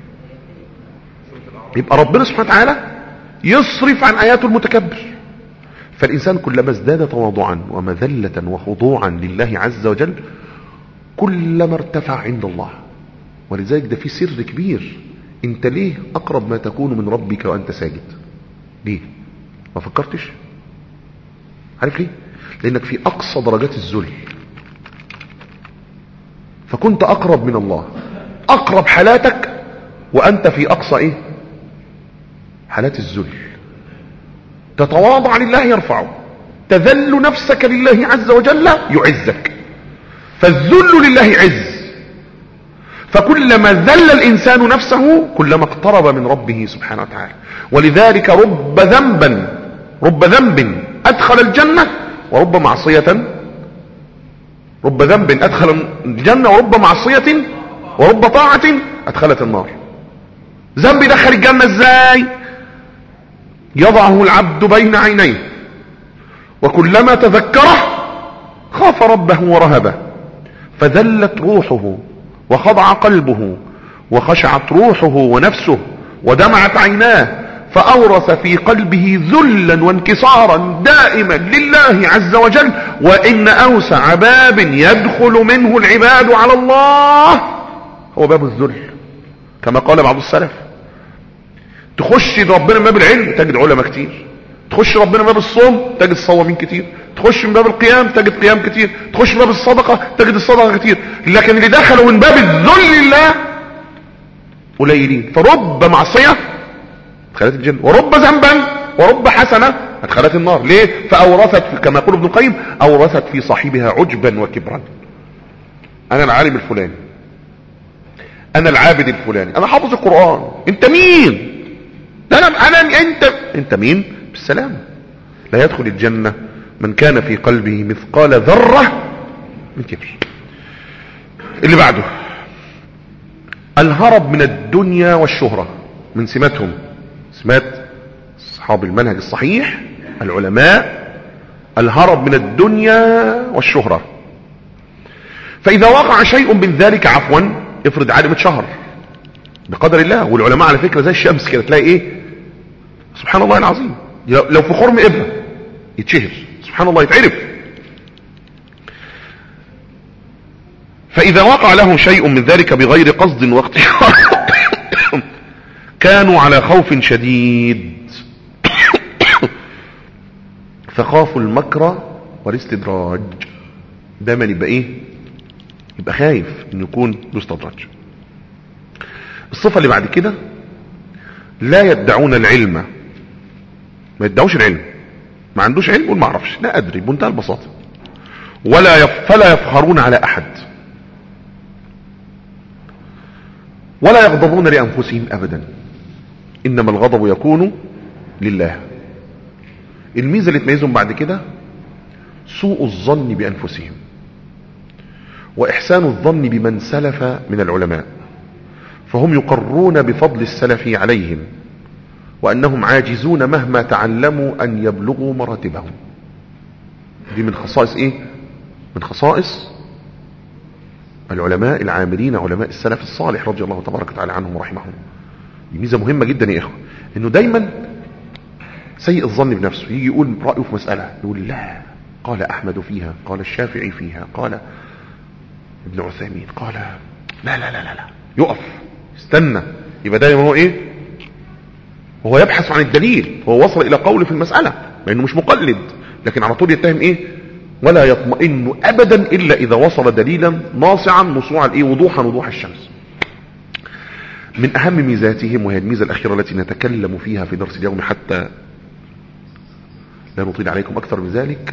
يبقى ربنا سبحانه وتعالى يصرف عن اياته المتكبر فالإنسان كلما ازداد تواضعا ومذلة وخضوعا لله عز وجل كلما ارتفع عند الله ولذلك ده في سر كبير انت ليه اقرب ما تكون من ربك وانت ساجد ليه ما فكرتش عارف ليه لانك في اقصى درجات الذل فكنت اقرب من الله اقرب حالاتك وانت في اقصى ايه حالات الذل تتواضع لله يرفعه تذل نفسك لله عز وجل يعزك فالذل لله عز فكلما ذل الإنسان نفسه كلما اقترب من ربه سبحانه وتعالى ولذلك رب ذنبا رب ذنب أدخل الجنة ورب معصية رب ذنب أدخل الجنة ورب معصية ورب طاعة أدخلت النار ذنب دخل الجنة ازاي يضعه العبد بين عينيه وكلما تذكره خاف ربه ورهبه فذلت روحه وخضع قلبه وخشعت روحه ونفسه ودمعت عيناه فأورث في قلبه ذلا وانكسارا دائما لله عز وجل وإن أوسع باب يدخل منه العباد على الله هو باب الذل كما قال بعض السلف تخش ربنا من باب العلم تجد علماء كتير تخش ربنا من باب الصوم تجد صوامين كتير تخش من باب القيام تجد قيام كتير تخش من باب الصدقة تجد الصدقة كتير لكن اللي دخلوا من باب الذل لله قليلين فرب معصية ادخلت الجنة ورب ذنبا ورب حسنة ادخلت النار ليه فاورثت كما يقول ابن القيم اورثت في صاحبها عجبا وكبرا انا العالم الفلاني انا العابد الفلاني انا حافظ القرآن انت مين ده انا انا انت انت مين بالسلام لا يدخل الجنة من كان في قلبه مثقال ذرة من كبر اللي بعده الهرب من الدنيا والشهرة من سماتهم سمات اصحاب المنهج الصحيح العلماء الهرب من الدنيا والشهرة فاذا وقع شيء من ذلك عفوا افرض عالم اتشهر بقدر الله والعلماء على فكرة زي الشمس كده تلاقي ايه سبحان الله العظيم لو في خرم ابنه يتشهر سبحان الله يتعرف فإذا وقع له شيء من ذلك بغير قصد واختيار كانوا على خوف شديد فخافوا المكر والاستدراج دايما يبقى ايه يبقى خايف ان يكون يستدرج الصفة اللي بعد كده لا يدعون العلم ما يدعوش العلم ما عندوش علم يقول ما اعرفش لا ادري بمنتهى البساطه ولا يف فلا يفخرون على احد ولا يغضبون لانفسهم ابدا انما الغضب يكون لله الميزه اللي تميزهم بعد كده سوء الظن بانفسهم واحسان الظن بمن سلف من العلماء فهم يقرون بفضل السلف عليهم وأنهم عاجزون مهما تعلموا أن يبلغوا مراتبهم دي من خصائص إيه من خصائص العلماء العاملين علماء السلف الصالح رضي الله تبارك وتعالى عنهم ورحمهم دي ميزة مهمة جدا يا إخوة إنه دايما سيء الظن بنفسه يجي يقول رأيه في مسألة يقول لا قال أحمد فيها قال الشافعي فيها قال ابن عثيمين قال لا لا لا لا, لا. يقف استنى يبقى دايما هو ايه وهو يبحث عن الدليل هو وصل الى قول في المسألة لانه مش مقلد لكن على طول يتهم ايه ولا يطمئن ابدا الا اذا وصل دليلا ناصعا نصوع الايه وضوحا وضوح الشمس من اهم ميزاتهم وهي الميزة الاخيرة التي نتكلم فيها في درس اليوم حتى لا نطيل عليكم اكثر من ذلك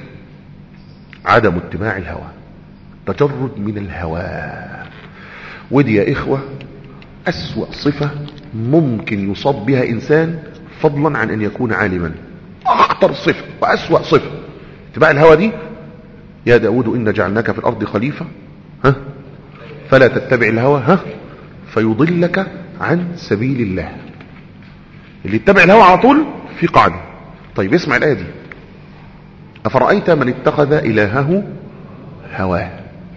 عدم اتباع الهوى تجرد من الهوى ودي يا اخوة اسوأ صفة ممكن يصاب بها انسان فضلا عن ان يكون عالما اخطر صفة واسوأ صفة اتباع الهوى دي يا داود إن جعلناك في الأرض خليفة ها فلا تتبع الهوى ها فيضلك عن سبيل الله اللي يتبع الهوى على طول في قاعدة طيب اسمع الآية دي أفرأيت من اتخذ إلهه هواه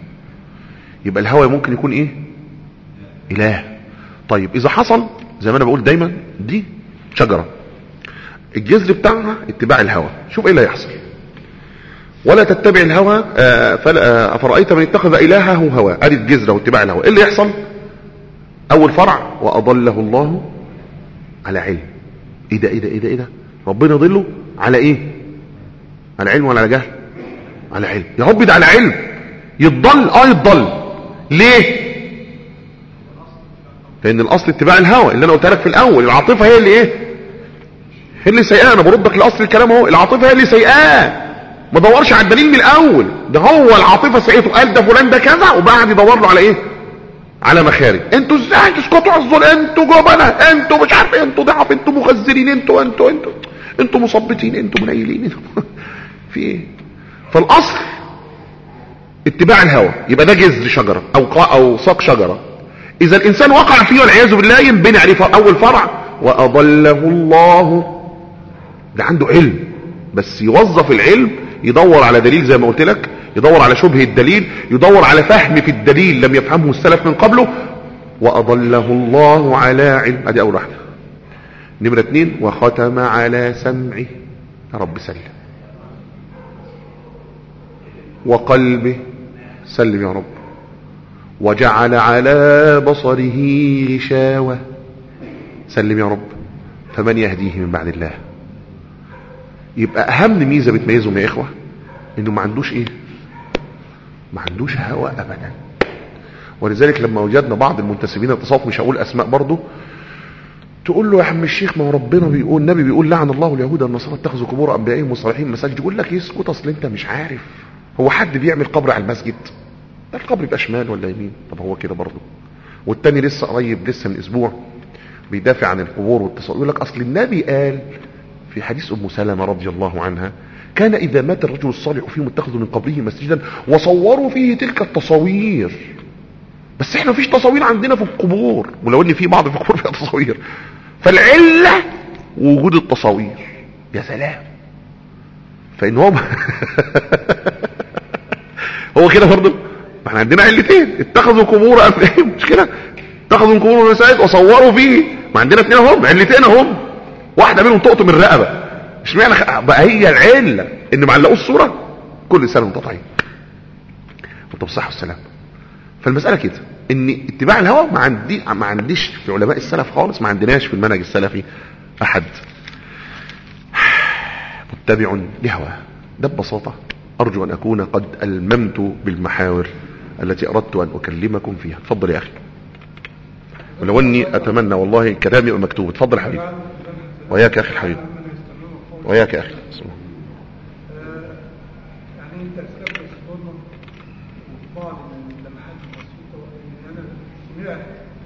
يبقى الهوى ممكن يكون ايه إله طيب إذا حصل زي ما أنا بقول دايما دي شجرة الجذر بتاعها اتباع الهوى شوف ايه اللي هيحصل ولا تتبع الهوى آه، فلا- آه، أفرأيت من اتخذ إلهه هوى ادي الجذر واتباع الهوى ايه اللي يحصل اول فرع واضله الله على علم ايه ده ايه ده ايه ده ايه ده ربنا يضله على ايه على علم ولا على جهل على علم يا رب ده على علم يضل اه يضل ليه لان الاصل اتباع الهوى اللي انا قلت لك في الاول العاطفه هي اللي ايه هي اللي سيئاه انا بردك لاصل الكلام اهو العاطفه هي اللي سيئاه ما دورش على الدليل من الاول ده هو العاطفه سيئته قال ده فلان ده كذا وبعد يدور له على ايه على مخارج انتوا ازاي تسكتوا على الظلم انتوا جبنه انتوا مش عارف إيه، انتوا ضعف انتوا مخزرين انتوا انتوا انتوا انتوا مثبطين انتوا منيلين انتوا في ايه فالاصل اتباع الهوى يبقى ده جذر شجره او قا او ساق شجره اذا الانسان وقع فيه والعياذ بالله ينبني عليه ف- اول فرع واضله الله ده عنده علم بس يوظف العلم يدور على دليل زي ما قلت لك يدور على شبه الدليل يدور على فهم في الدليل لم يفهمه السلف من قبله وأضله الله على علم ادي اول واحدة نمرة اتنين وختم على سمعه يا رب سلم وقلبه سلم يا رب وجعل على بصره غشاوة سلم يا رب فمن يهديه من بعد الله يبقى اهم ميزة بتميزهم يا اخوة انه ما عندوش ايه ما عندوش هوى ابدا ولذلك لما وجدنا بعض المنتسبين التصوف مش هقول اسماء برضه تقول له يا عم الشيخ ما هو ربنا بيقول النبي بيقول لعن الله اليهود والنصارى اتخذوا قبور انبيائهم وصالحين مساجد يقول لك يسكت اصل انت مش عارف هو حد بيعمل قبر على المسجد ده القبر يبقى شمال ولا يمين طب هو كده برضه والتاني لسه قريب لسه من اسبوع بيدافع عن القبور والتصوير يقول لك اصل النبي قال في حديث ام سلمة رضي الله عنها كان اذا مات الرجل الصالح فيهم اتخذوا من قبره مسجدا وصوروا فيه تلك التصاوير بس احنا مفيش تصاوير عندنا في القبور ولو ان في بعض في القبور فيها تصاوير فالعلة وجود التصاوير يا سلام فان هو هو كده برضه ما احنا عندنا علتين اتخذوا قبور افلام مش كده اتخذوا من قبور المساجد وصوروا فيه ما عندنا اثنين هم علتين هم واحده منهم تقطم الرقبه مش معنى خ... بقى هي العله ان ما علقوش الصوره كل سنه وانت طيب وانت بالصحه والسلام فالمساله كده ان اتباع الهوى ما عندي ما عنديش في علماء السلف خالص ما عندناش في المنهج السلفي احد متبع لهواه ده ببساطه ارجو ان اكون قد الممت بالمحاور التي اردت ان اكلمكم فيها اتفضل يا اخي ولو اني اتمنى والله كلامي مكتوب اتفضل يا حبيبي وياك يا اخي الحبيب وياك يا اخي بسم الله. يعني انت استخدم الصدمة وفي بعض اللمحات البسيطة ان انا سمعت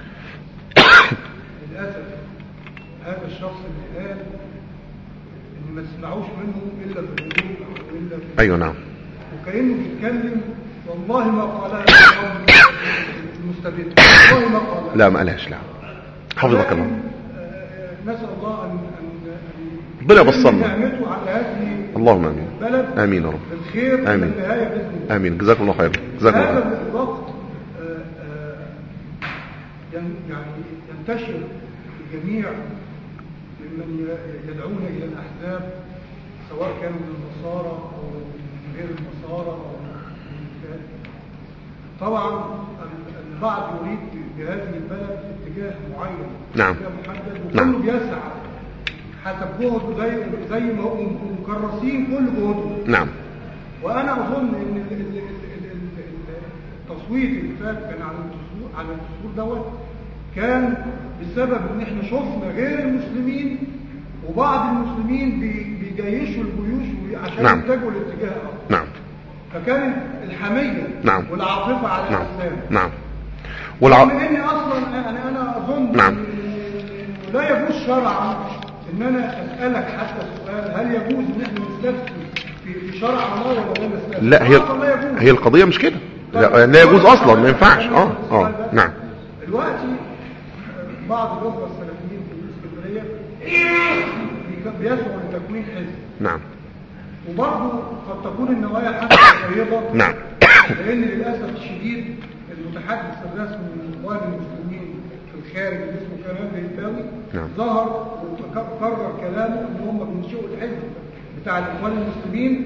للأسف هذا الشخص اللي قال ان ما تسمعوش منه الا بالهدوء والا بال- ايوه نعم وكأنه بيتكلم والله ما قالها المستبد والله ما قالها لا ما قالهاش لا حفظك الله لكن، آه، نسأل الله أن أن أن ربنا يبصرنا. نعمته على هذه اللهم امين البلد امين يا رب بالخير إلى آمين. النهاية بإذن الله امين جزاكم الله خير جزاكم الله هذا خير الضغط آه، آه، ين- يعني ينتشر في جميع ممن ي- يدعون إلى الأحزاب سواء كانوا من النصارى أو من غير النصارى أو من الكافر. طبعا ال- البعض يريد بهذه البلد اتجاه معين نعم. اتجاه محدد نعم. وكله بيسعى حسب جهده زي زي ما هم مكرسين كل جهدهم نعم وانا اظن ان ال- ال- ال- ال- ال- التصويت اللي فات كان على الدستور على الدستور دوت كان بسبب ان احنا شفنا غير المسلمين وبعض المسلمين بي- بيجيشوا الجيوش وي- عشان نعم. يتجهوا لاتجاه اخر نعم فكانت الحميه نعم. والعاطفه على نعم الاسلام نعم رغم والع... اني اصلا انا انا اظن نعم. إن لا يجوز شرعا ان انا اسالك حتى سؤال هل يجوز ان احنا نستفتي في في شرع الله ولا لا نستفتي لا هي أصلاً لا يجوز هي القضية مش كده لا, لا يجوز اصلا ما ينفعش اه اه نعم دلوقتي بعض الاخوه السلفيين في اسكندريه بيك- بيسعوا لتكوين حزب نعم وبرضه قد تكون النوايا حتى طيبه نعم لان للاسف الشديد المتحدث الرسمي من اخوان المسلمين في الخارج اللي اسمه كمال بيتاوي نعم. ظهر وكرر كلامه ان هم بينشئوا الحزب بتاع الاخوان المسلمين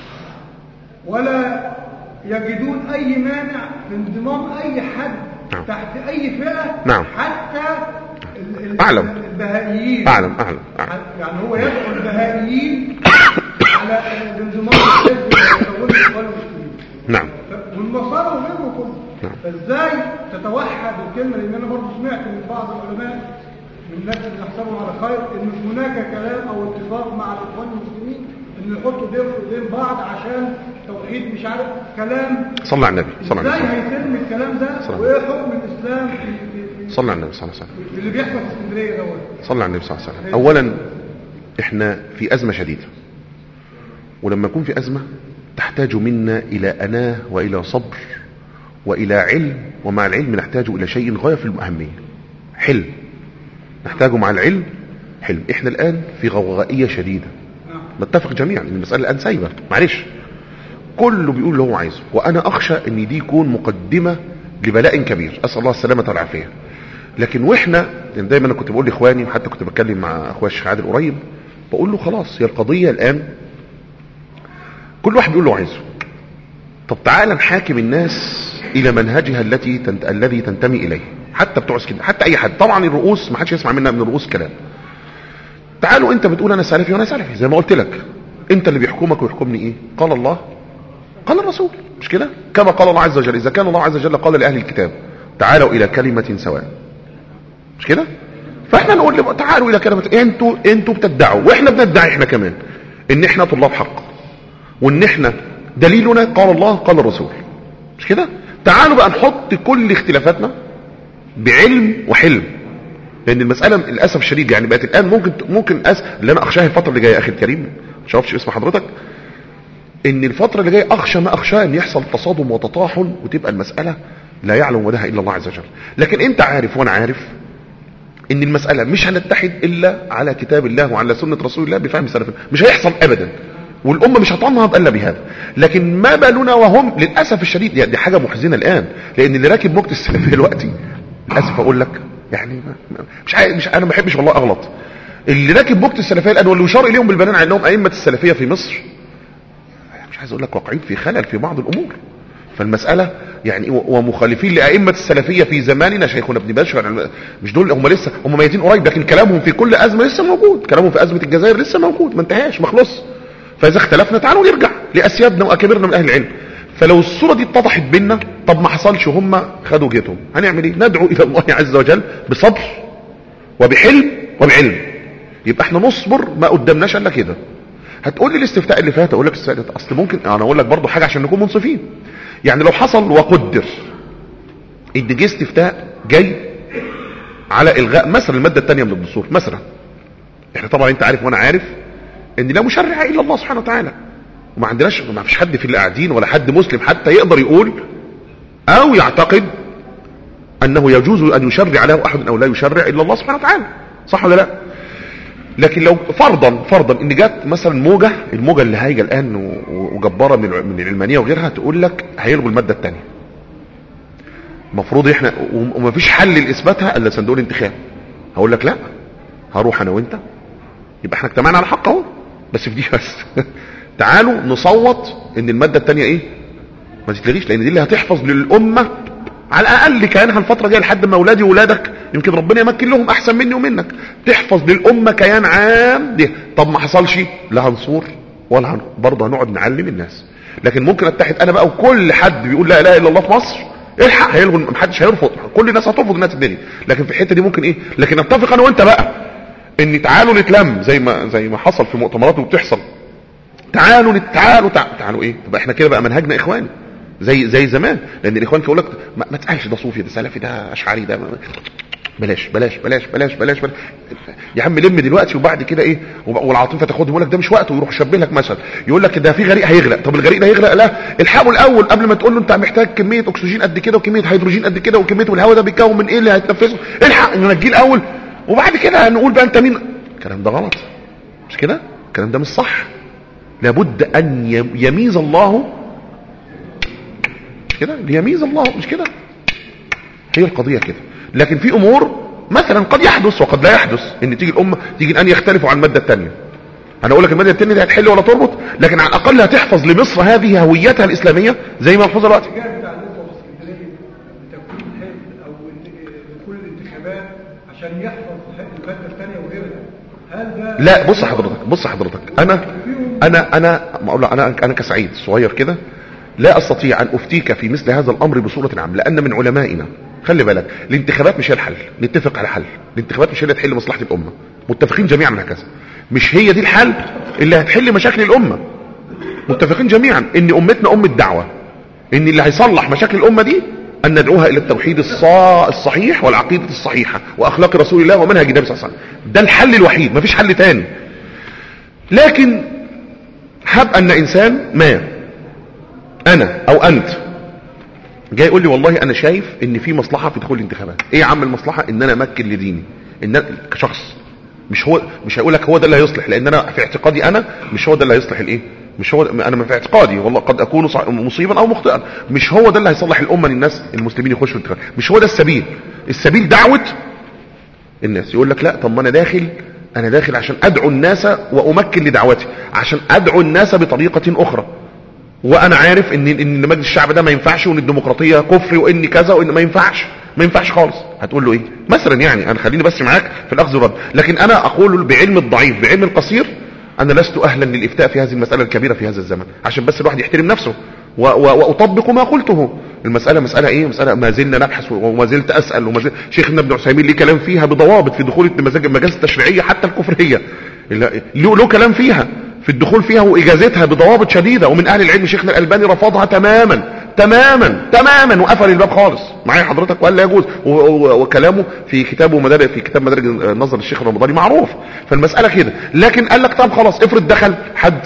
ولا يجدون اي مانع في انضمام اي حد نعم. تحت اي فئه نعم. حتى ال- ال- أعلم. البهائيين اعلم اعلم اعلم يعني هو يدعو البهائيين على الانضمام الحزب اللي يكونه الاخوان المسلمين نعم والنصارى وغيره كله نعم. فازاي تتوحد الكلمه لان انا برضه سمعت من بعض العلماء من الناس اللي نحسبهم على خير ان هناك كلام او اتفاق مع الاخوان المسلمين ان يحطوا ايديهم في ايدين بعض عشان توحيد مش عارف كلام صلى على النبي صلى الله ازاي عليه وسلم هيتم الكلام ده صلى الله وايه حكم الاسلام في, في, في, صلى على النبي صلى الله عليه وسلم في اللي بيحصل في اسكندريه دوت صلى على النبي صلى الله عليه وسلم اولا احنا في ازمة شديدة ولما يكون في ازمة تحتاج منا الى اناه والى صبر والى علم ومع العلم نحتاج الى شيء غاية في الاهمية حلم نحتاج مع العلم حلم احنا الان في غوغائية شديدة نعم نتفق جميعا ان المسألة الان سايبة معلش كله بيقول اللي هو عايزه وانا اخشى ان دي يكون مقدمة لبلاء كبير اسأل الله السلامة والعافية لكن واحنا يعني دايما انا كنت بقول لاخواني وحتى كنت بتكلم مع اخويا الشيخ عادل قريب بقول له خلاص هي القضية الان كل واحد بيقول له عايزه طب تعالى نحاكم الناس الى منهجها التي تنت... الذي تنتمي اليه حتى بتوع اسكندريه حتى اي حد طبعا الرؤوس ما حدش يسمع منا من الرؤوس كلام تعالوا انت بتقول انا سلفي وانا سلفي زي ما قلت لك انت اللي بيحكمك ويحكمني ايه قال الله قال الرسول مش كده كما قال الله عز وجل اذا كان الله عز وجل قال لاهل الكتاب تعالوا الى كلمه سواء مش كده فاحنا نقول لهم تعالوا الى كلمه انتوا انتوا بتدعوا واحنا بندعي احنا كمان ان احنا طلاب حق وان احنا دليلنا قال الله قال الرسول مش كده تعالوا بقى نحط كل اختلافاتنا بعلم وحلم لان المساله للاسف الشديد يعني بقت الان ممكن ممكن أس... اللي انا اخشاها الفتره اللي جايه يا اخي الكريم ما شافش اسم حضرتك ان الفتره اللي جايه اخشى ما اخشاه ان يحصل تصادم وتطاحن وتبقى المساله لا يعلم مداها الا الله عز وجل لكن انت عارف وانا عارف ان المساله مش هنتحد الا على كتاب الله وعلى سنه رسول الله بفهم سلف مش هيحصل ابدا والامه مش هتنهض الا بهذا لكن ما بالنا وهم للاسف الشديد يعني دي حاجه محزنه الان لان اللي راكب موجه السلفيه دلوقتي للاسف اقول لك يعني ما ما- مش عايز مش انا ما بحبش والله اغلط اللي راكب موجه السلفيه الان واللي يشار اليهم بالبنان على انهم ائمه السلفيه في مصر مش عايز اقول لك واقعين في خلل في بعض الامور فالمساله يعني و- ومخالفين لائمه السلفيه في زماننا شيخنا ابن باز شيخنا- مش دول هم لسه هم ميتين قريب لكن كلامهم في كل ازمه لسه موجود كلامهم في ازمه الجزائر لسه موجود ما انتهاش ما خلص فاذا اختلفنا تعالوا نرجع لاسيادنا واكابرنا من اهل العلم فلو الصوره دي اتضحت بينا طب ما حصلش هم خدوا جيتهم هنعمل ايه ندعو الى الله عز وجل بصبر وبحلم وبعلم يبقى احنا نصبر ما قدامناش الا كده هتقول لي الاستفتاء اللي فات اقول لك الاستفتاء ده اصل ممكن انا اقول لك برضه حاجه عشان نكون منصفين يعني لو حصل وقدر ان جه استفتاء جاي على الغاء مثلا الماده الثانيه من الدستور مثلا احنا طبعا انت عارف وانا عارف ان لا مشرع الا الله سبحانه وتعالى وما عندناش ما فيش حد في اللي قاعدين ولا حد مسلم حتى يقدر يقول او يعتقد انه يجوز ان يشرع له احد او لا يشرع الا الله سبحانه وتعالى صح ولا لا لكن لو فرضا فرضا ان جت مثلا موجه الموجه اللي هايجه الان و- وجباره من الع- من العلمانيه وغيرها تقول لك هيلغوا الماده الثانيه المفروض احنا وم- ومفيش حل لاثباتها الا صندوق الانتخاب هقول لك لا هروح انا وانت يبقى احنا اجتمعنا على حق اهو بس في دي بس تعالوا نصوت ان الماده الثانيه ايه ما تتلغيش لان دي اللي هتحفظ للامه على الاقل كيانها الفتره دي لحد ما اولادي واولادك يمكن ربنا يمكن لهم احسن مني ومنك تحفظ للامه كيان عام دي طب ما حصلش لا هنصور ولا هن... برضه هنقعد نعلم الناس لكن ممكن اتحد انا بقى وكل حد بيقول لا اله الا الله في مصر الحق هيلغوا محدش هيرفض كل الناس هترفض الناس الدنيا لكن في الحته دي ممكن ايه لكن اتفق انا وانت بقى ان تعالوا نتلم زي ما زي ما حصل في مؤتمرات وبتحصل تعالوا نت- تعالوا تع- تعالوا ايه طب احنا كده بقى منهجنا اخواني زي زي زمان لان الاخوان يقول لك ما, ما تقالش ده صوفي ده سلفي ده اشعري ده بلاش بلاش بلاش بلاش بلاش, بلاش. يا عم لم دلوقتي وبعد كده ايه وب- والعاطفه تاخدهم يقول لك ده مش وقته ويروح يشبه لك مثلا يقول لك ده في غريق هيغرق طب الغريق ده هيغرق لا الحقه الاول قبل ما تقول له انت محتاج كميه اكسجين قد كده وكميه هيدروجين قد كده وكميه والهواء ده بيتكون من ايه اللي هيتنفسه الحق ننجيه الاول وبعد كده هنقول بقى انت مين الكلام ده غلط مش كده الكلام ده مش صح لابد ان يم- يميز الله مش كده ليميز الله مش كده هي القضية كده لكن في امور مثلا قد يحدث وقد لا يحدث ان تيجي الامة تيجي ان يختلفوا عن المادة الثانية انا اقول لك المادة الثانية دي هتحل ولا تربط لكن على الاقل هتحفظ لمصر هذه هويتها الاسلامية زي ما محفوظة دلوقتي الاتجاه بتاع النسوة في اسكندريه بتكوين حزب او إن- دخول الانتخابات عشان يحفظ الماده الثانيه وغيرها هل ده لا بص حضرتك بص حضرتك انا انا انا ما اقول انا انا كسعيد صغير كده لا استطيع ان افتيك في مثل هذا الامر بصوره عامه لان من علمائنا خلي بالك الانتخابات مش هي الحل نتفق على حل الانتخابات مش هي اللي تحل مصلحه الامه متفقين جميعا على هكذا مش هي دي الحل اللي هتحل مشاكل الامه متفقين جميعا ان امتنا ام الدعوه ان اللي هيصلح مشاكل الامه دي ان ندعوها الى التوحيد الصا- الصحيح والعقيده الصحيحه واخلاق رسول الله ومنهج النبي صلى الله عليه وسلم ده الحل الوحيد مفيش حل تاني لكن هب ان انسان ما انا او انت جاي يقول لي والله انا شايف ان في مصلحه في دخول الانتخابات ايه يا عم المصلحه ان انا امكن لديني ان أنا كشخص مش هو مش هقول لك هو ده اللي هيصلح لان انا في اعتقادي انا مش هو ده اللي هيصلح الايه مش هو انا من في اعتقادي والله قد اكون صع- مصيبا او مخطئا مش هو ده اللي هيصلح الامه ان الناس المسلمين يخشوا الانتخابات مش هو ده السبيل السبيل دعوه الناس يقول لك لا طب ما انا داخل انا داخل عشان ادعو الناس وامكن لدعوتي عشان ادعو الناس بطريقه اخرى وانا عارف ان ان مجلس الشعب ده ما ينفعش وان الديمقراطيه كفر وان كذا وان ما ينفعش ما ينفعش خالص هتقول له ايه مثلا يعني انا خليني بس معاك في الاخذ والرد لكن انا اقول بعلم الضعيف بعلم القصير انا لست اهلا للافتاء في هذه المساله الكبيره في هذا الزمن عشان بس الواحد يحترم نفسه و و واطبق ما قلته المساله مساله ايه مساله ما زلنا نبحث وما زلت اسال وما زلت شيخنا ابن عثيمين ليه كلام فيها بضوابط في دخول المزاج- المجالس التشريعيه حتى الكفريه له له كلام فيها في الدخول فيها واجازتها بضوابط شديده ومن اهل العلم شيخنا الالباني رفضها تماما تماما تماما وقفل الباب خالص معايا حضرتك وقال لا يجوز و- و- وكلامه في كتابه مدارج في كتاب مدارج النظر الشيخ الرمضاني معروف فالمساله كده لكن قال لك طب خلاص افرض دخل حد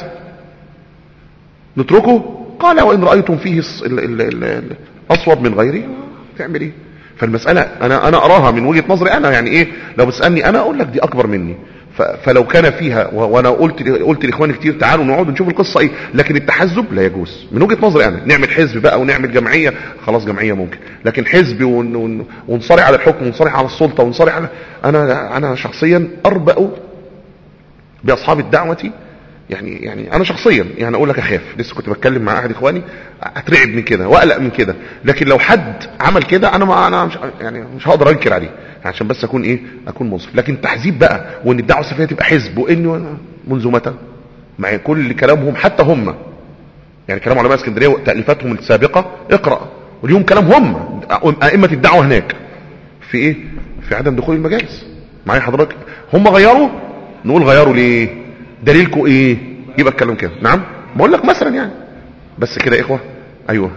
نتركه قال وان رايتم فيه الص- ال- ال- ال- ال- اصوب من غيره تعمل ايه فالمساله انا انا اراها من وجهه نظري انا يعني ايه لو بتسالني انا اقول لك دي اكبر مني ف- فلو كان فيها و- وانا قلت قلت لاخواني كتير تعالوا نقعد نشوف القصه ايه لكن التحزب لا يجوز من وجهه نظري انا نعمل حزب بقى ونعمل جمعيه خلاص جمعيه ممكن لكن حزب ون- ون- ونصارع على الحكم ونصارع على السلطه ونصارع على انا انا شخصيا اربأ باصحاب الدعوه يعني يعني انا شخصيا يعني اقول لك اخاف لسه كنت بتكلم مع احد اخواني اترعب من كده واقلق من كده لكن لو حد عمل كده انا ما انا مش يعني مش هقدر انكر عليه عشان بس اكون ايه اكون منصف لكن تحذيب بقى وان الدعوه السلفيه تبقى حزب وانه منذ متى مع كل كلامهم حتى هم يعني كلام علماء اسكندريه وتاليفاتهم السابقه اقرا واليوم كلام هم ائمه الدعوه هناك في ايه في عدم دخول المجالس معايا حضرتك هم غيروا نقول غيروا ليه دليلكم ايه يبقى الكلام كده نعم بقول لك مثلا يعني بس كده يا اخوه ايوه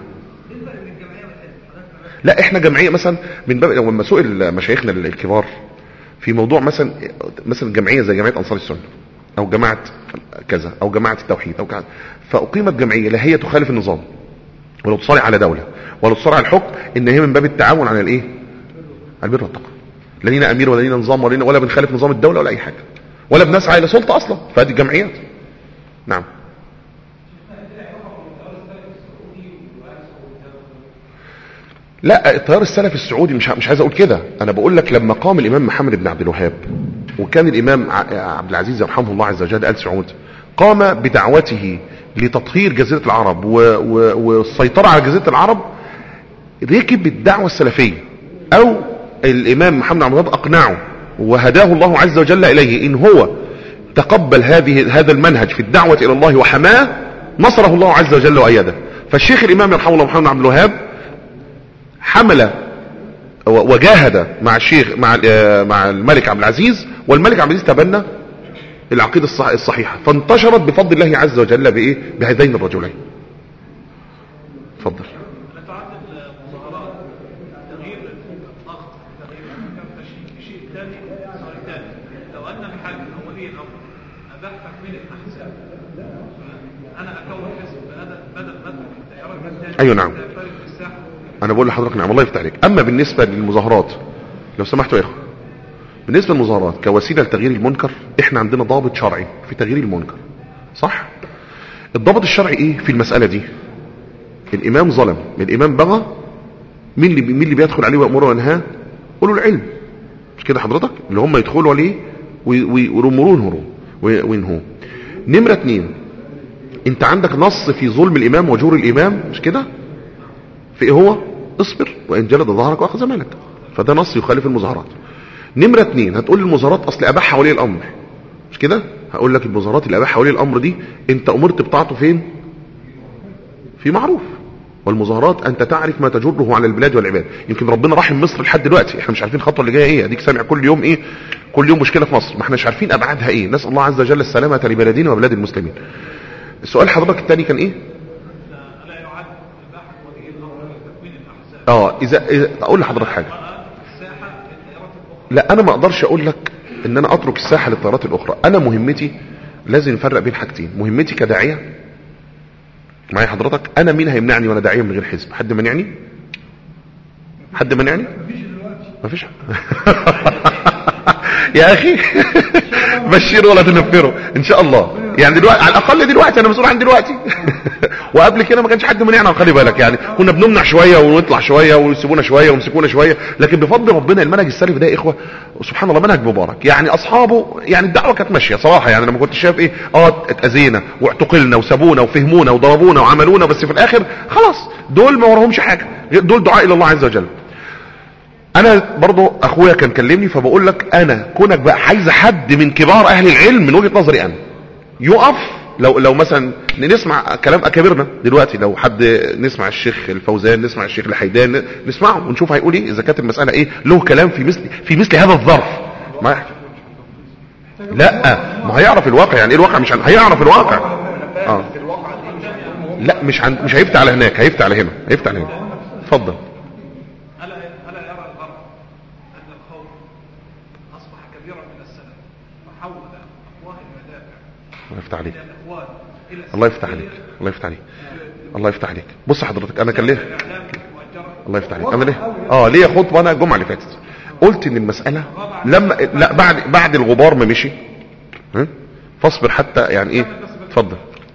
لا احنا جمعيه مثلا من باب لما سئل مشايخنا الكبار في موضوع مثلا مثلا جمعيه زي جمعيه انصار السنه او جماعه كذا او جماعه التوحيد او كذا فاقيمت جمعيه لا هي تخالف النظام ولا تصارع على دوله ولا تصارع على الحكم ان هي من باب التعاون على الايه البر والتقوى لا لينا امير ولا لينا نظام ولا لينا ولا بنخالف نظام الدوله ولا اي حاجه ولا بنسعى الى سلطه اصلا فهذه الجمعيات نعم لا التيار السلفي السعودي مش مش عايز اقول كده انا بقول لك لما قام الامام محمد بن عبد الوهاب وكان الامام ع- عبد العزيز يرحمه الله عز وجل ال سعود قام بدعوته لتطهير جزيره العرب و- و- والسيطره على جزيره العرب ركب الدعوه السلفيه او الامام محمد بن عبد الوهاب اقنعه وهداه الله عز وجل اليه ان هو تقبل هذه هذا المنهج في الدعوه الى الله وحماه نصره الله عز وجل وايده فالشيخ الامام يرحمه الله محمد بن عبد الوهاب حمل و- وجاهد مع الشيخ مع آه، مع الملك عبد العزيز والملك عبد العزيز تبنى العقيده الصح- الصحيحه فانتشرت بفضل الله عز وجل بايه بهذين الرجلين اتفضل لا تعد المظاهرات تغيير الضغط تغيير كم شيء شيء ثاني صار ثاني لو ان الحاكم او ولي الامر اباح تكوين الاحزاب انا اكون حزب بدل بدل ما اترك التيارات الثانيه أيوة نعم. تنفرد في الساحه انا بقول لحضرتك نعم الله يفتح عليك اما بالنسبه للمظاهرات لو سمحتوا يا اخوه بالنسبه للمظاهرات كوسيله لتغيير المنكر احنا عندنا ضابط شرعي في تغيير المنكر صح الضابط الشرعي ايه في المساله دي الامام ظلم الامام بغى مين اللي مين اللي بيدخل عليه ويامره وينهاه قولوا العلم مش كده حضرتك اللي هم يدخلوا عليه وي- وي- ويرمرونه وينهوه نمره اتنين انت عندك نص في ظلم الامام وجور الامام مش كده في ايه هو اصبر وان جلد ظهرك واخذ مالك فده نص يخالف المظاهرات نمرة اتنين هتقول المظاهرات اصل اباحها ولي الامر مش كده هقول لك المظاهرات اللي اباحها ولي الامر دي انت امرت بطاعته فين في معروف والمظاهرات انت تعرف ما تجره على البلاد والعباد يمكن ربنا رحم مصر لحد دلوقتي احنا مش عارفين الخطوه اللي جايه ايه اديك سامع كل يوم ايه كل يوم مشكله في مصر ما احناش عارفين ابعادها ايه نسال الله عز وجل السلامه لبلدنا وبلاد المسلمين السؤال حضرتك الثاني كان ايه لا يعد اباحه ولي الامر لتكوين الاحزاب اه اذا, إذا اقول لحضرتك حاجه الساحه للتيارات الاخرى لا انا ما اقدرش اقول لك ان انا اترك الساحه للطيارات الاخرى انا مهمتي لازم نفرق بين حاجتين مهمتي كداعيه معايا حضرتك انا مين هيمنعني وانا داعيه من غير حزب حد منعني حد منعني مفيش يا اخي بشروا ولا تنفروا ان شاء الله يعني دلوقتي على الاقل دلوقتي انا مسؤول عن دلوقتي وقبل كده ما كانش حد منعنا خلي بالك يعني كنا بنمنع شويه ونطلع شويه ويسيبونا شويه ويمسكونا شويه لكن بفضل ربنا المنهج السلفي ده يا اخوه سبحان الله منهج مبارك يعني اصحابه يعني الدعوه كانت ماشيه صراحه يعني لما كنت شايف ايه اه اتاذينا واعتقلنا وسابونا وفهمونا وضربونا وعملونا بس في الاخر خلاص دول ما وراهمش حاجه دول دعاء الى الله عز وجل انا برضو اخويا كان كلمني فبقول لك انا كونك بقى عايز حد من كبار اهل العلم من وجهة نظري انا يقف لو لو مثلا نسمع كلام اكابرنا دلوقتي لو حد نسمع الشيخ الفوزان نسمع الشيخ الحيدان نسمعه ونشوف هيقول ايه اذا كانت المساله ايه له كلام في مثل في مثل هذا الظرف ما لا ما هيعرف الواقع يعني ايه الواقع مش هن- هيعرف الواقع اه لا مش عن... مش هيفتح على هناك هيفتح على هنا هيفتح على هنا اتفضل ألا ألا يرى الغرب أن الخوف أصبح كبيرا من السلف فحول أفواه المدافع الله يفتح عليك إلى الأخوان إلى الله يفتح عليك الله يفتح عليك الله يفتح عليك بص حضرتك انا كان ليه الإعلام مؤجرة الله يفتح عليك انا ليه اه ليه خطبه انا الجمعه اللي فاتت قلت ان المساله لما لا بعد بعد الغبار ما مشي ها فاصبر حتى يعني ايه اتفضل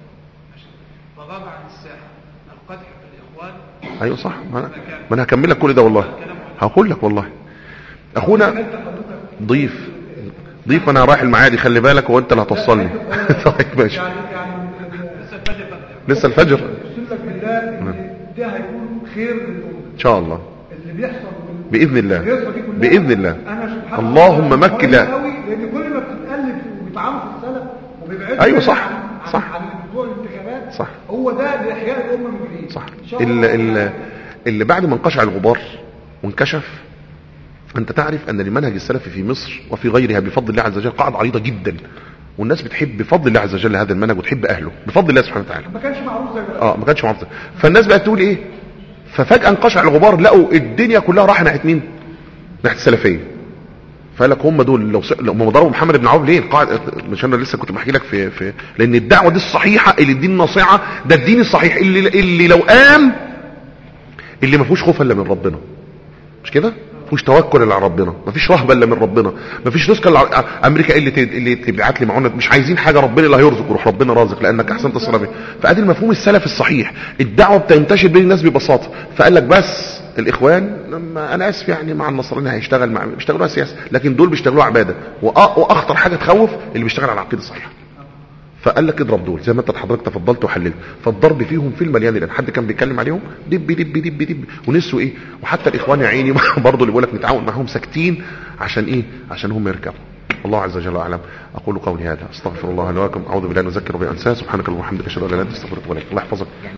فغاب عن الساحة القدح في الإخوان ايوه صح ما انا ما انا هكمل لك كل ده والله هقول لك والله اخونا ضيف ضيف انا رايح المعادي خلي بالك وانت اللي هتوصلني طيب ماشي يعني يعني لسه الفجر بدأ لسه الفجر اقسم لك بالله ان ده هيكون خير للامه ان شاء الله اللي بيحصل من باذن الله الهيصة دي كلها باذن الله انا سبحان اللهم الله مكن لا قوي لان كل ما بتتالف وبيطعنوا في السلف وبيبعدوا أيوة عن- صح، عن- صح. عن بتوع الانتخابات صح. هو ده لاحياء الامه من جديد صح إن شاء اللي, الله. اللي, اللي بعد ما انقشع الغبار وانكشف انت تعرف ان المنهج السلفي في مصر وفي غيرها بفضل الله عز وجل قاعدة عريضة جدا والناس بتحب بفضل الله عز وجل هذا المنهج وتحب اهله بفضل الله سبحانه وتعالى ما كانش معروف زي دلوقتي اه ما كانش معروف فالناس بقت تقول ايه ففجأة انقشع الغبار لقوا الدنيا كلها راح ناحية مين ناحية السلفية فقال لك هم دول لو, س... لو هم ضربوا محمد بن عوف ليه القاعدة مش انا لسه كنت بحكي لك في في لان الدعوه دي الصحيحه اللي الدين النصيحه ده الدين الصحيح اللي اللي لو قام اللي ما فيهوش خوف الا من ربنا مش كده ما فيهوش توكل الا على ربنا ما فيش رهبه الا من ربنا ما فيش رزق الا على- امريكا إيه اللي ت- اللي تبعت لي معونه مش عايزين حاجه ربنا اللي هيرزق روح ربنا رازق لانك احسنت الصلاه فادي المفهوم السلف الصحيح الدعوه بتنتشر بين الناس ببساطه فقال لك بس الاخوان لما انا اسف يعني مع النصرانيين هيشتغل مع بيشتغلوها سياسه لكن دول بيشتغلوها عباده وأ- واخطر حاجه تخوف اللي بيشتغل على العقيده الصحيحه فقال لك اضرب دول زي ما انت حضرتك تفضلت وحللت فالضرب فيهم في المليان لان حد كان بيتكلم عليهم دب دب دب دب ونسوا ايه وحتى الاخوان يا عيني برضه اللي بيقول لك نتعاون معاهم ساكتين عشان ايه عشان هم يركبوا الله عز وجل اعلم اقول قولي هذا استغفر الله لي ولكم اعوذ بالله ان اذكر بانساه سبحانك اللهم وبحمدك اشهد ان لا اله الا انت استغفرك واتوب اليك الله يحفظك